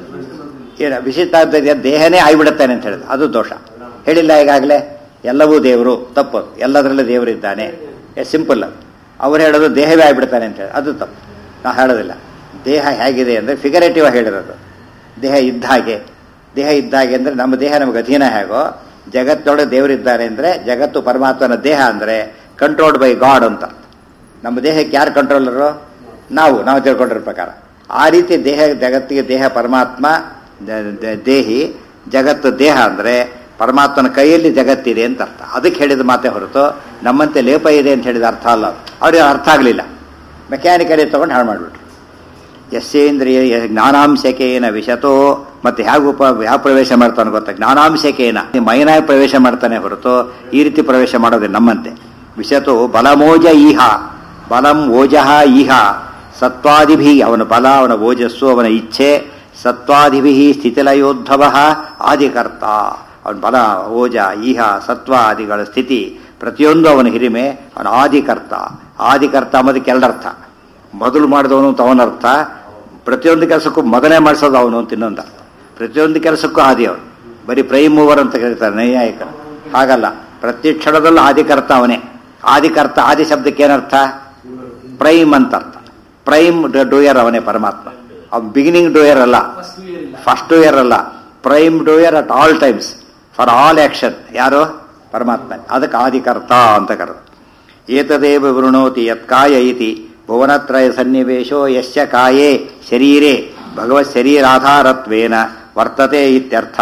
ಏನು ವಿಶಿಷ್ಟಾದ್ವೈತ ದೇಹನೇ ಆಗಿಬಿಡುತ್ತಾನೆ ಅಂತ ಹೇಳಿದ ಅದು ದೋಷ ಹೇಳಿಲ್ಲ ಈಗಾಗಲೇ ಎಲ್ಲವೂ ದೇವರು ತಪ್ಪು ಅದು. ಎಲ್ಲದರಲ್ಲೂ ದೇವರಿದ್ದಾನೆ ಸಿಂಪಲ್ ಅದು ಅವ್ರು ಹೇಳೋದು ದೇಹವೇ ಆಗಿಬಿಡ್ತಾನೆ ಅಂತ ಹೇಳಿ ಅದು ತಪ್ಪು ನಾವು ಹೇಳೋದಿಲ್ಲ ದೇಹ ಹೇಗಿದೆ ಅಂದರೆ ಫಿಗರೇಟಿವ್ ಆಗಿ ಹೇಳಿರೋದು ದೇಹ ಇದ್ದ ಹಾಗೆ ದೇಹ ಇದ್ದ ಹಾಗೆ ಅಂದರೆ ನಮ್ಮ ದೇಹ ನಮಗೆ ಅಧೀನ ಹೇಗೋ ಜಗತ್ತೊಳಗೆ ದೇವರಿದ್ದಾರೆ ಅಂದರೆ ಜಗತ್ತು ಪರಮಾತ್ಮನ ದೇಹ ಅಂದರೆ ಕಂಟ್ರೋಲ್ಡ್ ಬೈ ಗಾಡ್ ಅಂತ ನಮ್ಮ ದೇಹಕ್ಕೆ ಯಾರು ಕಂಟ್ರೋಲರು ನಾವು ನಾವು ತಿಳ್ಕೊಂಡಿರೋ ಪ್ರಕಾರ ಆ ರೀತಿ ದೇಹ ಜಗತ್ತಿಗೆ ದೇಹ ಪರಮಾತ್ಮ ದ- ದ- ದೇಹಿ ಜಗತ್ತು ದೇಹ ಅಂದರೆ ಪರಮಾತ್ಮನ ಕೈಯಲ್ಲಿ ಜಗತ್ತಿದೆ ಅಂತ ಅರ್ಥ ಅದಕ್ಕೆ ಹೇಳಿದ ಮಾತೇ ಹೊರತು ನಮ್ಮಂತೆ ಲೇಪ ಇದೆ ಅಂತ ಹೇಳಿದ ಅರ್ಥ ಅಲ್ಲ ಅದು. ಅವ್ರಿಗೆ ಅರ್ಥ ಆಗಲಿಲ್ಲ ಮೆಕ್ಯಾನಿಕಲಿ ತಗೊಂಡು ಹಾಳು ಮಾಡಿಬಿಟ್ರು ಯಸ್ಯೇಂದ್ರಿಯ ಯ- ಜ್ಞಾನಾಂಶಕೇನ ವಿಶತೋ ಮತ್ತೆ ಹೇಗೆ ಉಪ ಯಾವ ಪ್ರವೇಶ ಮಾಡ್ತಾನೆ ಗೊತ್ತಾ ಜ್ಞಾನಾಂಶಕೇನ ಮೈನಾಗಿ ಪ್ರವೇಶ ಮಾಡ್ತಾನೆ ಹೊರತು ಈ ರೀತಿ ಪ್ರವೇಶ ಮಾಡೋದಿಲ್ಲ ನಮ್ಮಂತೆ ವಿಶತೋ ಬಲಮೋಜ ಈಹ ಬಲಂ ಓಜಃ ಈಹ ಸತ್ವಾದಿಭಿ ಅವನ ಬಲ ಅವನ ಓಜಸ್ಸು ಅವನ ಇಚ್ಛೆ ಸತ್ವಾದಿಭಿ ಸ್ಥಿತಿಲಯೋದ್ಭವ ಆದಿಕರ್ತ ಅವನ ಬಲ ಓಜ ಈಹ ಸತ್ವ ಆದಿಗಳ ಸ್ಥಿತಿ ಪ್ರತಿಯೊಂದು ಅವನ ಹಿರಿಮೆ ಅವನ ಆದಿಕರ್ತ ಆದಿಕರ್ತ ಅನ್ನೋದಕ್ಕೆ ಎರಡರ್ಥ ಮೊದಲು ಮಾಡಿದವನು ಅಂತ ಅವನರ್ಥ ಪ್ರತಿಯೊಂದು ಕೆಲಸಕ್ಕೂ ಮೊದಲೇ ಮಾಡಿಸೋದು ಅವನು ಅಂತ ಇನ್ನೊಂದು ಅರ್ಥ ಪ್ರತಿಯೊಂದು ಕೆಲಸಕ್ಕೂ ಆದಿ ಅವನು ಬರೀ ಪ್ರೈಮ್ ಮೂವರ್ ಅಂತ ಕರೀತಾರೆ ನೈಯಾಯಿಕರು ಹಾಗಲ್ಲ ಪ್ರತಿ ಕ್ಷಣದಲ್ಲೂ ಆದಿಕರ್ತ ಅವನೇ ಆದಿಕರ್ತ ಆದಿ ಶಬ್ದಕ್ಕೆ ಏನರ್ಥ ಪ್ರೈಮ್ ಅಂತ ಅರ್ಥ ಪ್ರೈಮ್ ಡೂಯರ್ ಅವನೇ ಪರಮಾತ್ಮ ಅವ್ನು ಬಿಗಿನಿಂಗ್ ಡೂಯರ್ ಅಲ್ಲ ಫಸ್ಟ್ ಇಯರ್ ಇಲ್ಲ ಫಸ್ಟ್ ಡೂಯರ್ ಅಲ್ಲ prime doer at all times for all action ಯಾರು ಪರಮಾತ್ಮ ಅದಕ್ಕೆ ಆದಿಕರ್ತ ಅಂತ ಕರೆದು ಏತದೇವ ವೃಣೋತಿ ಯತ್ಕಾಯ ಇತಿ ಭುವನತ್ರಯ ಸನ್ನಿವೇಶೋ ಯಶ್ಚ ಕಾಯೇ ಶರೀರೆ ಭಗವತ್ ಶರೀರಾಧಾರತ್ವೇನ ವರ್ತತೆ ಇತ್ಯರ್ಥ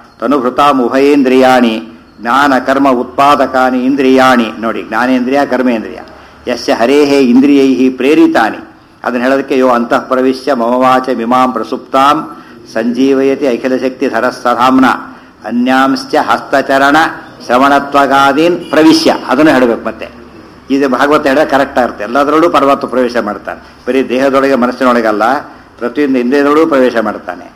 ತನುಭೃತಾಮುಭಯೇಂದ್ರಿಯಾಣಿ ಜ್ಞಾನ ಕರ್ಮ ಉತ್ಪಾದಕಾನಿ ಇಂದ್ರಿಯಾಣಿ ನೋಡಿ ಜ್ಞಾನೇಂದ್ರಿಯ ಕರ್ಮೇಂದ್ರಿಯ ಯಶ್ಚ ಹರೇಹೇ ಇಂದ್ರಿಯೈ ಪ್ರೇರಿತಾನಿ ಅದನ್ನ ಹೇಳೋದಕ್ಕೆ ಯೋ ಅಂತಃ ಪ್ರವಿಶ್ಯ ಮಮವಾಚ ವಿಮಾಂ ಪ್ರಸುಪ್ತಾಂ ಸಂಜೀವಯತಿ ಅಖಿಲ ಶಕ್ತಿ ಧರಸ್ಸಧಾಮ್ನ ಅನ್ಯಾಂಶ್ಚ ಹಸ್ತಚರಣ ಶ್ರವಣತ್ವಗಾದೀನ್ ಪ್ರವಿಶ್ಯ ಅದನ್ನು ಹೇಳಬೇಕು ಮತ್ತೆ ಇದು ಭಾಗವತ ಹೇಳಿದ್ರೆ ಕರೆಕ್ಟ್ ಆಗುತ್ತೆ ಎಲ್ಲದರಲ್ಲೂ ಪರಮಾತ್ಮ ಪ್ರವೇಶ ಮಾಡ್ತಾನೆ ಬರೀ ದೇಹದೊಳಗೆ ಮನಸ್ಸಿನೊಳಗಲ್ಲ ಪ್ರತಿಯೊಂದು ಇಂದ್ರಿಯದೊಳಗೂ ಪ್ರವೇಶ ಮಾಡ್ತಾನೆ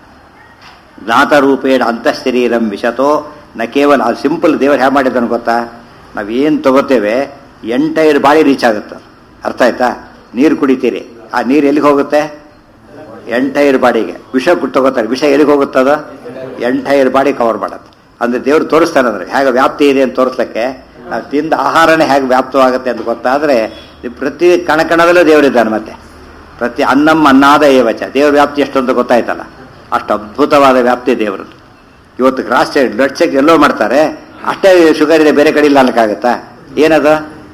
ಜ್ಞಾತರೂಪೇಣ ಅಂತಃಶರೀರಂ ವಿಶತೋ ನ ಕೇವಲ ಅದು ಸಿಂಪಲ್ ದೇವರು ಹೇಗೆ ಮಾಡಿದ್ದಾನೆ ಗೊತ್ತಾ ನಾವೇನು ತಗೋತೇವೆ ಎಂಟೈರ್ ಬಾಡಿ ರೀಚ್ ಆಗುತ್ತೆ ಅರ್ಥ ಆಯ್ತಾ ನೀರು ಕುಡಿತೀರಿ ಆ ನೀರು ಎಲ್ಲಿಗೆ ಹೋಗುತ್ತೆ ಎಂಟೈರ್ ಬಾಡಿಗೆ ವಿಷ ಕೊಟ್ಟು ತಗೋತಾರೆ ವಿಷ ಎಲ್ಲಿಗೆ ಹೋಗುತ್ತದ ಎಂಟೈರ್ ಬಾಡಿ ಕವರ್ ಮಾಡುತ್ತೆ ಅಂದ್ರೆ ದೇವ್ರು ತೋರಿಸ್ತಾನೆ ಅಂದ್ರೆ ಹೇಗೆ ವ್ಯಾಪ್ತಿ ಇದೆ ಅಂತ ತೋರಿಸ್ಲಿಕ್ಕೆ ನಾವು ತಿಂದ ಆಹಾರನೇ ಹೇಗೆ ವ್ಯಾಪ್ತವಾಗುತ್ತೆ ಅಂತ ಗೊತ್ತಾದ್ರೆ ಇದು ಪ್ರತಿ ಕಣಕಣದಲ್ಲೂ ದೇವರಿದ್ದಾನೆ ಮತ್ತೆ ಪ್ರತಿ ಅನ್ನಂ ಅನ್ನಾದ ಏವಚ ದೇವ್ರ ವ್ಯಾಪ್ತಿ ಎಷ್ಟು ಅಂತ ಗೊತ್ತಾಯ್ತಲ್ಲ ಅಷ್ಟು ಅದ್ಭುತವಾದ ವ್ಯಾಪ್ತಿ ದೇವರದ್ದು ಇವತ್ತು ಕ್ರಾಸ್ ಚೆಕ್ ಬ್ಲಡ್ ಚೆಕ್ ಎಲ್ಲೋ ಮಾಡ್ತಾರೆ ಅಷ್ಟೇ ಶುಗರ್ ಇದೆ ಬೇರೆ ಕಡೆ ಇಲ್ಲ ಅನ್ನಕ್ಕಾಗತ್ತಾ ಏನದು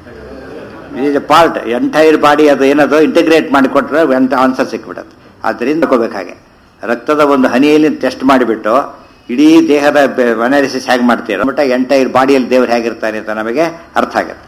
ಇಸ್ ಪಾರ್ಟ್ ಎಂಟೈರ್ ಬಾಡಿ ಅದು ಏನದು ಇಂಟಿಗ್ರೇಟ್ ಮಾಡಿಕೊಟ್ರೆ ಎಂತ ಆನ್ಸರ್ ಸಿಕ್ಬಿಡುತ್ತೆ ಆದ್ದರಿಂದ ತಗೋಬೇಕು ಹಾಗೆ ರಕ್ತದ ಒಂದು ಹನಿಯಲ್ಲಿ ಟೆಸ್ಟ್ ಮಾಡಿಬಿಟ್ಟು ಇಡೀ ದೇಹದ ಅನಾಲಿಸಿಸ್ ಹೇಗೆ ಮಾಡ್ತೀರೋ ಬಟ್ ಎಂಟೈರ್ ಬಾಡಿಯಲ್ಲಿ ದೇವರು ಹೇಗಿರ್ತಾನೆ ಅಂತ ನಮಗೆ ಅರ್ಥ ಆಗುತ್ತೆ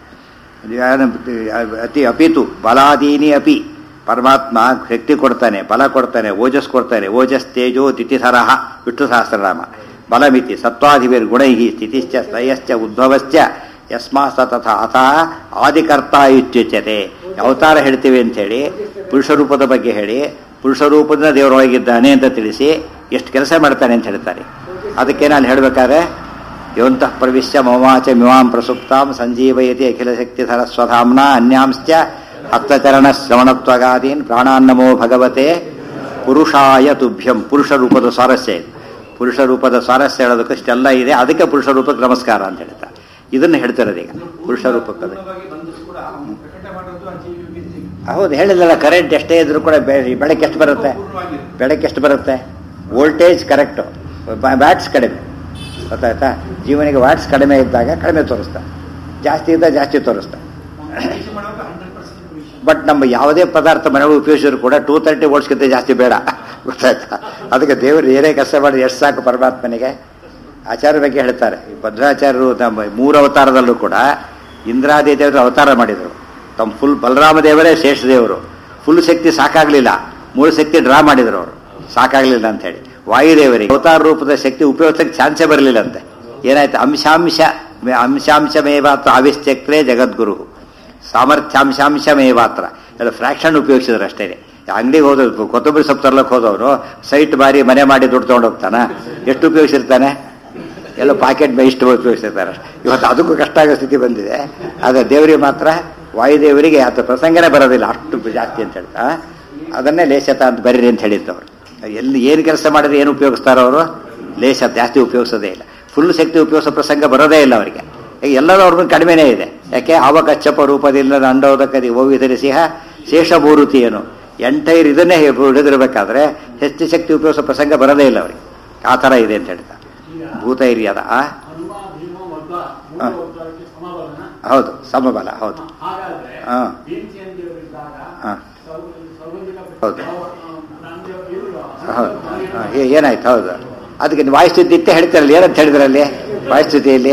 ಅತಿ ಅಪಿತು ಬಲಾದೀನಿ ಅಪಿ ಪರಮಾತ್ಮ ಶಕ್ತಿ ಕೊಡ್ತಾನೆ ಬಲ ಕೊಡ್ತಾನೆ ಓಜಸ್ ಕೊಡ್ತಾನೆ ಓಜಸ್ ತೇಜೋ ತಿಥಿಸರಹ ವಿಷ್ಣು ಸಹಸ್ರನಾಮ ಬಲಮಿತಿ ಸತ್ವಾಧಿವಿರ್ ಗುಣೈ ಸ್ಥಿತಿಶ್ಚ ಸ್ತಯಶ್ಚ ಉದ್ಭವಶ್ಚ ಯಸ್ಮಾಸ ತಥಾ ಅತಃ ಆದಿಕರ್ತ ಇತ್ಯುಚ್ಯತೆ ಅವತಾರ ಹೇಳ್ತೀವಿ ಅಂತ ಹೇಳಿ ಪುರುಷ ರೂಪದ ಬಗ್ಗೆ ಹೇಳಿ ಪುರುಷ ರೂಪದಿಂದ ದೇವರೊಳಗಿದ್ದಾನೆ ಅಂತ ತಿಳಿಸಿ ಎಷ್ಟು ಕೆಲಸ ಮಾಡ್ತಾನೆ ಅಂತ ಹೇಳ್ತಾರೆ ಅದಕ್ಕೆ ನಾನು ಹೇಳಬೇಕಾದ್ರೆ ಯೋಂತಃ ಪ್ರವಿಶ್ಯ ಮಮಾಚ ಮಿಮಾಂ ಪ್ರಸುಪ್ತಾಂ ಸಂಜೀವಯತಿ ಅಖಿಲ ಶಕ್ತಿ ಸ್ವಧಾಮ್ನ ಅನ್ಯಾಂಶ್ಚ ಹಸ್ತಚರಣ ಶ್ರವಣತ್ವಗಾದೀನ್ ಪ್ರಾಣಾನ್ನಮೋ ಭಗವತೆ ಪುರುಷಾಯ ತುಭ್ಯಂ ಪುರುಷ ರೂಪದ ಸ್ವಾರಸ್ಯ ಇದೆ ಪುರುಷ ರೂಪದ ಸ್ವಾರಸ್ಯ ಹೇಳೋದಕ್ಕೆ ಇಷ್ಟೆಲ್ಲ ಇದೆ ಅದಕ್ಕೆ ಪುರುಷ ರೂಪಕ್ಕೆ ನಮಸ್ಕಾರ ಅಂತ ಹೇಳ್ತಾರೆ ಇದನ್ನು ಹೇಳ್ತಿರೋದು ಈಗ ಪುರುಷ ರೂಪಕ್ಕೆ ಪೂರ್ಣವಾಗಿ ಬಂದರೂ ಕೂಡ ಅವನು ಪ್ರಕಟ ಮಾಡೋದು ಆ ಜೀವಿ ಬಿದ್ದಿ ಹೌದು ಹೇಳಿಲ್ಲಲ್ಲ ಕರೆಂಟ್ ಎಷ್ಟೇ ಇದ್ರೂ ಕೂಡ ಬೆ- ಬೆಳಗ್ಗೆ ಎಷ್ಟು ಬರುತ್ತೆ ಪೂರ್ಣವಾಗಿರುತ್ತೆ ಬೆಳಗ್ಗೆ ಎಷ್ಟು ಬರುತ್ತೆ ವೋಲ್ಟೇಜ್ ಕರೆಕ್ಟು ವ್ಯಾಟ್ಸ್ ಕಡಿಮೆ ಗೊತ್ತಾಯ್ತಾ ಜೀವನಿಗೆ ವ್ಯಾಟ್ಸ್ ಕಡಿಮೆ ಇದ್ದಾಗ ಕಡಿಮೆ ತೋರಿಸ್ತಾ ಜಾಸ್ತಿ ಇದ್ದಾಗ ಜಾಸ್ತಿ ತೋರಿಸ್ತಾ ಪರೀಕ್ಷೆ ಮಾಡುವಾಗ ಹಂಡ್ರೆಡ್ ಪರ್ಸೆಂಟ್ ವಿಷಯ ಬಟ್ ನಮ್ಮ ಯಾವುದೇ ಪದಾರ್ಥ ಮನೆಗೆ ಉಪಯೋಗಿಸಿದ್ರು ಕೂಡ ಟೂ ತರ್ಟಿ ವೋಲ್ಟ್ಸ್ಗಿಂತ ಜಾಸ್ತಿ ಬೇಡ ಗೊತ್ತಾಯ್ತಾ ಅದಕ್ಕೆ ದೇವರು ಏನೇ ಕೆಲಸ ಮಾಡಿ ಎಷ್ಟು ಸಾಕು ಪರಮಾತ್ಮನಿಗೆ ಆಚಾರ್ಯ ಬಗ್ಗೆ ಹೇಳ್ತಾರೆ ಈ ಭದ್ರಾಚಾರ್ಯರು ನಮ್ಮ ಮೂರು ಅವತಾರದಲ್ಲೂ ಕೂಡ ಇಂದ್ರಾದಿ ದೇವರು ಅವತಾರ ಮಾಡಿದರು ತಮ್ಮ ಫುಲ್ ಬಲರಾಮ ದೇವರೇ ಶೇಷ ದೇವರು ಫುಲ್ ಶಕ್ತಿ ಸಾಕಾಗ್ಲಿಲ್ಲ ಮೂರು ಶಕ್ತಿ ಡ್ರಾ ಮಾಡಿದ್ರು ಅವರು ಸಾಕಾಗ್ಲಿಲ್ಲ ಅಂತ ಹೇಳಿ ವಾಯುದೇವರಿಗೆ ಅವತಾರ ರೂಪದ ಶಕ್ತಿ ಉಪಯೋಗಿಸಕ್ಕೆ ಚಾನ್ಸೇ ಬರಲಿಲ್ಲ ಅಂತೆ ಏನಾಯ್ತು ಅಂಶಾಂಶ ಅಂಶಾಂಶಮೇವ ಆವಿಶ್ಚಕ್ರೆ ಜಗದ್ಗುರು ಸಾಮರ್ಥ್ಯಾಂಶಾಂಶಮೇ ಮಾತ್ರ ಎಲ್ಲ ಫ್ರಾಕ್ಷನ್ ಉಪಯೋಗಿಸಿದ್ರು ಅಷ್ಟೇ ಅಂಗಡಿಗೆ ಹೋದ್ರು ಕೊತ್ತಂಬರಿ ಸೊಪ್ಪು ತರ್ಲಕ್ಕೆ ಹೋದವನು ಸೈಟ್ ಬಾರಿ ಮನೆ ಮಾಡಿ ದುಡ್ಡು ತೊಗೊಂಡು ಹೋಗ್ತಾನ ಎಷ್ಟು ಉಪಯೋಗಿಸಿರ್ತಾನೆ ಎಲ್ಲ ಪಾಕೆಟ್ ಬೈ ಇಷ್ಟು ಉಪಯೋಗಿಸಿರ್ತಾರೆ ಇವತ್ತು ಅದಕ್ಕೂ ಕಷ್ಟ ಆಗೋ ಸ್ಥಿತಿ ಬಂದಿದೆ ಆದರೆ ದೇವರಿಗೆ ಮಾತ್ರ ವಾಯುದೇವರಿಗೆ ಆತ ಪ್ರಸಂಗನೇ ಬರೋದಿಲ್ಲ ಅಷ್ಟು ಜಾಸ್ತಿ ಅಂತ ಹೇಳ್ತಾ ಅದನ್ನೇ ಲೇಷತ ಅಂತ ಬರೀರಿ ಅಂತ ಹೇಳಿದ್ದವರು ಎಲ್ಲಿ ಏನು ಕೆಲಸ ಮಾಡಿದ್ರೆ ಏನು ಉಪಯೋಗಿಸ್ತಾರೋ ಅವರು ಲೇಷ ಜಾಸ್ತಿ ಉಪಯೋಗಿಸೋದೇ ಇಲ್ಲ ಫುಲ್ ಶಕ್ತಿ ಉಪಯೋಗಿಸೋ ಪ್ರಸಂಗ ಬರೋದೇ ಇಲ್ಲ ಅವರಿಗೆ ಈಗ ಎಲ್ಲರೂ ಅವ್ರ ಮೇಲೆ ಕಡಿಮೆನೇ ಇದೆ ಯಾಕೆ ಅವಕಚ್ಚಪ ರೂಪದಿಂದ ಅಂಡೋದಕದಿ ಓವಿಧರಿಸಿಹ ಶೇಷ ಮೂರುತಿ ಏನು ಎಂಟೈರ್ ಇದನ್ನೇ ಹಿಡಿದಿರಬೇಕಾದ್ರೆ ಹೆಚ್ಚು ಶಕ್ತಿ ಉಪಯೋಗಿಸೋ ಪ್ರಸಂಗ ಬರೋದೇ ಇಲ್ಲ ಅವರಿಗೆ ಆ ಥರ ಇದೆ ಅಂತ ಹೇಳ್ತಾ ಭೂತೈರ್ಯದ ಆ? ಹನುಮ ಭೀಮ ಒಬ್ಬ ಹಾ. ಮೂರು ಒಬ್ಬರಿಗೆ ಸಮಬಲನ ಹೌದು ಸಮಬಲ ಹೌದು ಹಾಗಾದ್ರೆ ಹಾ. ಭೀಮಸೇನದೇವರಿದ್ದಾಗ ಹಾ. ಸೌ- ಸೌಗಂಧಿಕ ಹೌದು. ಅವ- ರಾಮದೇವ ಇವರು ಹೌದು ಹಾ, ಏ- ಏನಾಯ್ತು ಹೌದು ಅದಕ್ಕೆ ನೀವು ವಾಯುಸ್ತುತಿ ಇತ್ತೆ ಹೇಳ್ತಾರಲ್ಲ ಏನಂತ ಹೇಳಿದ್ರಲ್ಲಿ ವಾಯುಸ್ತುತಿಯಲ್ಲಿ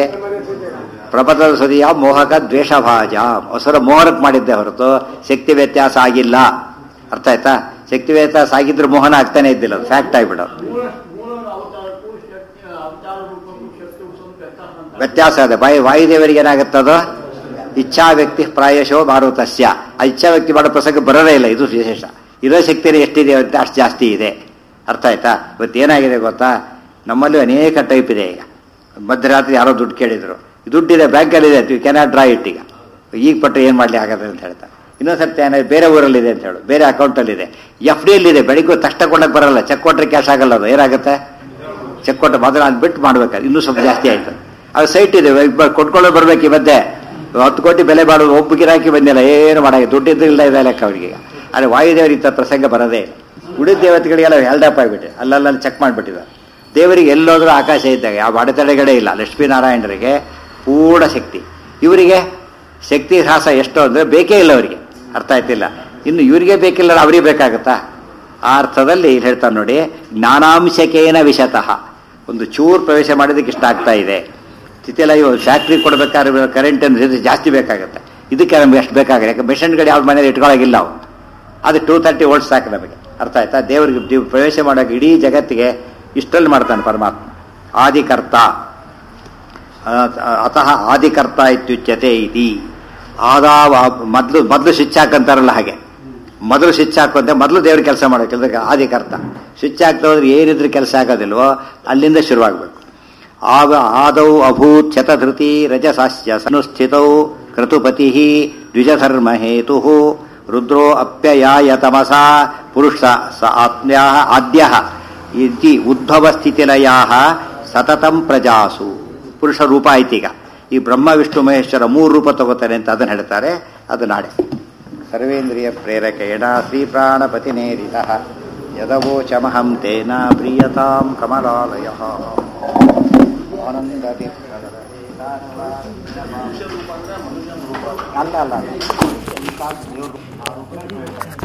ಪ್ರಪಂಚದ ಸುದಿಯ ಮೋಹಕ ದ್ವೇಷಭಾಜ ಹೊಸರ ಮೋಹನಕ್ಕೆ ಮಾಡಿದ್ದೆ ಹೊರತು ಶಕ್ತಿ ವ್ಯತ್ಯಾಸ ಆಗಿಲ್ಲ ಅರ್ಥ ಆಯ್ತಾ ಶಕ್ತಿ ವ್ಯತ್ಯಾಸ ಆಗಿದ್ರೆ ಮೋಹನ ಆಗ್ತಾನೆ ಇದ್ದಿಲ್ಲ ಅದು ಫ್ಯಾಕ್ಟ್ ಆಗಿಬಿಡೋದು ಮೂಲ ಮೂಲ ಅವತಾರಕ್ಕೂ ಶಕ್ತಿ ಅವತಾರ ರೂಪಕ್ಕೂ ಶಕ್ತಿ ಸ್ವಲ್ಪ ವ್ಯತ್ಯಾಸ ಅಂತ ವ್ಯತ್ಯಾಸ ಇದೆ ವಾಯು ವಾಯುದೇವರಿಗೆ ಏನಾಗುತ್ತದೋ ಇಚ್ಛಾ ವ್ಯಕ್ತಿ ಪ್ರಾಯಶೋ ಮಾರುತಸ್ಯ ಆ ಇಚ್ಛಾ ವ್ಯಕ್ತಿ ಮಾಡೋ ಪ್ರಸಂಗ ಬರೋದೇ ಇಲ್ಲ ಇದು ವಿಶೇಷ ಇರೋ ಶಕ್ತಿನೇ ಎಷ್ಟಿದೆ ಅಂತ ಅಷ್ಟು ಜಾಸ್ತಿ ಇದೆ ಅರ್ಥ ಆಯ್ತಾ ಇವತ್ತು ಏನಾಗಿದೆ ಗೊತ್ತಾ ನಮ್ಮಲ್ಲಿ ಅನೇಕ ಟೈಪ್ ಇದೆ ಈಗ ಮಧ್ಯರಾತ್ರಿ ಯಾರೋ ದುಡ್ಡು ಕೇಳಿದ್ರು ದುಡ್ಡಿದೆ ಬ್ಯಾಂಕಲ್ಲಿದೆ ಯು ಕೆನಾಟ್ ಡ್ರಾ ಇಟ್ ಈಗ ಈಗ ಪಟ್ಟರೆ ಏನು ಮಾಡಲಿ ಆಗತ್ತೆ ಅಂತ ಹೇಳ್ತಾ ಇನ್ನೊಂದು ಸರ್ತಿ ಏನಾದ್ರು ಬೇರೆ ಊರಲ್ಲಿದೆ ಅಂತ ಹೇಳು ಬೇರೆ ಅಕೌಂಟಲ್ಲಿದೆ ಎಫ್ ಡಿ ಅಲ್ಲಿದೆ ಬೆಳಿಗ್ಗೆ ತಕ್ಷಣ ಕೊಡಕ್ಕೆ ಬರಲ್ಲ ಚೆಕ್ ಕೊಟ್ಟರೆ ಕ್ಯಾಶ್ ಆಗಲ್ಲ ಅದು ಏನಾಗುತ್ತೆ ಚೆಕ್ ಕೊಟ್ಟು ಮೊದಲು ಅದು ಬಿಟ್ಟು ಮಾಡ್ಬೇಕಾದ್ರೆ ಇನ್ನೂ ಸ್ವಲ್ಪ ಜಾಸ್ತಿ ಆಯ್ತು ಅದು ಸೈಟ್ ಇದೆ ಕೊಟ್ಕೊಳ್ಳೋ ಬರ್ಬೇಕು ಈ ಮಧ್ಯೆ ಹತ್ತು ಕೋಟಿ ಬೆಲೆ ಮಾಡೋದು ಒಬ್ಬ ಗಿರಾಕಿ ಬಂದಿಲ್ಲ ಏನು ಮಾಡಾಗ ದುಡ್ಡಿದ್ದು ಇಲ್ಲ ಇದೆ ಲೆಕ್ಕ ಅವರಿಗೆ ಆದರೆ ವಾಯುದೇವರಿಗೆ ಇಂಥ ಪ್ರಸಂಗ ಬರೋದೇ ಇಲ್ಲ ಉಳಿದ ದೇವತೆಗಳಿಗೆಲ್ಲ ಹೆಲ್ಡಪ್ ಆಗಿಬಿಟ್ಟು ಅಲ್ಲಲ್ಲಿ ಚೆಕ್ ಮಾಡಿಬಿಟ್ಟಿದ್ದಾರೆ ದೇವರಿಗೆ ಎಲ್ಲೋದ್ರೂ ಆಕಾಶ ಇದ್ದಾಗ ಯಾವ ಅಡೆತಡೆಗಳೇ ಇಲ್ಲ ಲಕ್ಷ್ಮೀನಾರಾಯಣರಿಗೆ ಪೂರ್ಣ ಶಕ್ತಿ ಇವರಿಗೆ ಶಕ್ತಿ ಹ್ರಾಸ ಎಷ್ಟು ಅಂದರೆ ಬೇಕೇ ಇಲ್ಲ ಅವರಿಗೆ ಅರ್ಥ ಆಯ್ತಿಲ್ಲ ಇನ್ನು ಇವರಿಗೆ ಬೇಕಿಲ್ಲ ಅವರಿಗೆ ಬೇಕಾಗುತ್ತಾ ಆ ಅರ್ಥದಲ್ಲಿ ಇಲ್ಲಿ ಹೇಳ್ತಾರೆ ನೋಡಿ ಜ್ಞಾನಾಂಶಕೇನ ವಿಶತಃ ಒಂದು ಚೂರು ಪ್ರವೇಶ ಮಾಡೋದಕ್ಕೆ ಇಷ್ಟ ಆಗ್ತಾ ಇದೆ ಸ್ಥಿತಿಯೆಲ್ಲ ಇವು ಫ್ಯಾಕ್ಟ್ರಿ ಕೊಡಬೇಕಾದ್ರೆ ಕರೆಂಟ್ ಅಂದ್ರೆ ಜಾಸ್ತಿ ಬೇಕಾಗುತ್ತೆ ಇದಕ್ಕೆ ನಮ್ಗೆ ಎಷ್ಟು ಬೇಕಾಗುತ್ತೆ ಯಾಕೆ ಮೆಷಿನ್ಗಳು ಯಾವ್ದು ಮನೇಲಿ ಇಟ್ಕೊಳ್ಳೋಗಿಲ್ಲ ಅವು ಅದು ಟೂ ತರ್ಟಿ ವೋಲ್ಟ್ ಸಾಕು ನಮಗೆ ಅರ್ಥ ಆಯ್ತಾ ದೇವರಿಗೆ ದೇವ್ ಪ್ರವೇಶ ಮಾಡೋಕೆ ಇಡೀ ಜಗತ್ತಿಗೆ ಇಷ್ಟಲ್ಲಿ ಮಾಡ್ತಾನೆ ಪರಮಾತ್ಮ ಆದಿಕರ್ತ ಅತಃ ಆದಿಕರ್ತ ಇತ್ಯುಚ್ಯತೆ ಇತಿ ಆದಾವ ಮೊದಲು ಮೊದಲು ಸ್ವಿಚ್ ಹಾಕಂತಾರಲ್ಲ ಹಾಗೆ ಮೊದಲು ಸ್ವಿಚ್ ಹಾಕುವಂತೆ ಮೊದಲು ದೇವ್ರ ಕೆಲಸ ಮಾಡೋಕೆ ಅದಕ್ಕೆ ಆದಿಕರ್ತ ಸ್ವಿಚ್ ಹಾಕ್ತಾ ಹೋದ್ರೆ ಏನಿದ್ರೆ ಕೆಲಸ ಆಗೋದಿಲ್ವೋ ಅಲ್ಲಿಂದ ಶುರುವಾಗಬೇಕು ಆಗ ಆದೌ ಅಭೂತ್ ಶತಧೃತಿ ರಜಸಾಸ್ಯ ಸನುಸ್ಥಿತೌ ಕ್ರತುಪತಿ ದ್ವಿಜಧರ್ಮ ಹೇತು ರುದ್ರೋ ಅಪ್ಯಯಾಯ ತಮಸಾ ಪುರುಷ ಸ ಆತ್ಮ್ಯ ಆದ್ಯ ಇತಿ ಉದ್ಭವ ಸ್ಥಿತಿಲಯಾ ಸತತಂ ಪ್ರಜಾಸು ಪುರುಷ ರೂಪ ಆಯ್ತೀಗ ಈ ಬ್ರಹ್ಮ ವಿಷ್ಣು ಮಹೇಶ್ವರ ಮೂರು ರೂಪ ತಗೋತಾರೆ ಅಂತ ಅದನ್ನು ಹೇಳ್ತಾರೆ ಅದು ನಾಳೆ ಸರ್ವೇಂದ್ರಿಯ ಪ್ರೇರಕೇಣ ಶ್ರೀ ಪ್ರಾಣಪತಿ ನೇರಿತ ಯದವೋಚಮಹಂ ತೇನ ಪ್ರಿಯತಾಂ ಕಮಲಾಲಯ ಆನಂದದಿ ಅಲ್ಲ ಅಲ್ಲ ಅಲ್ಲ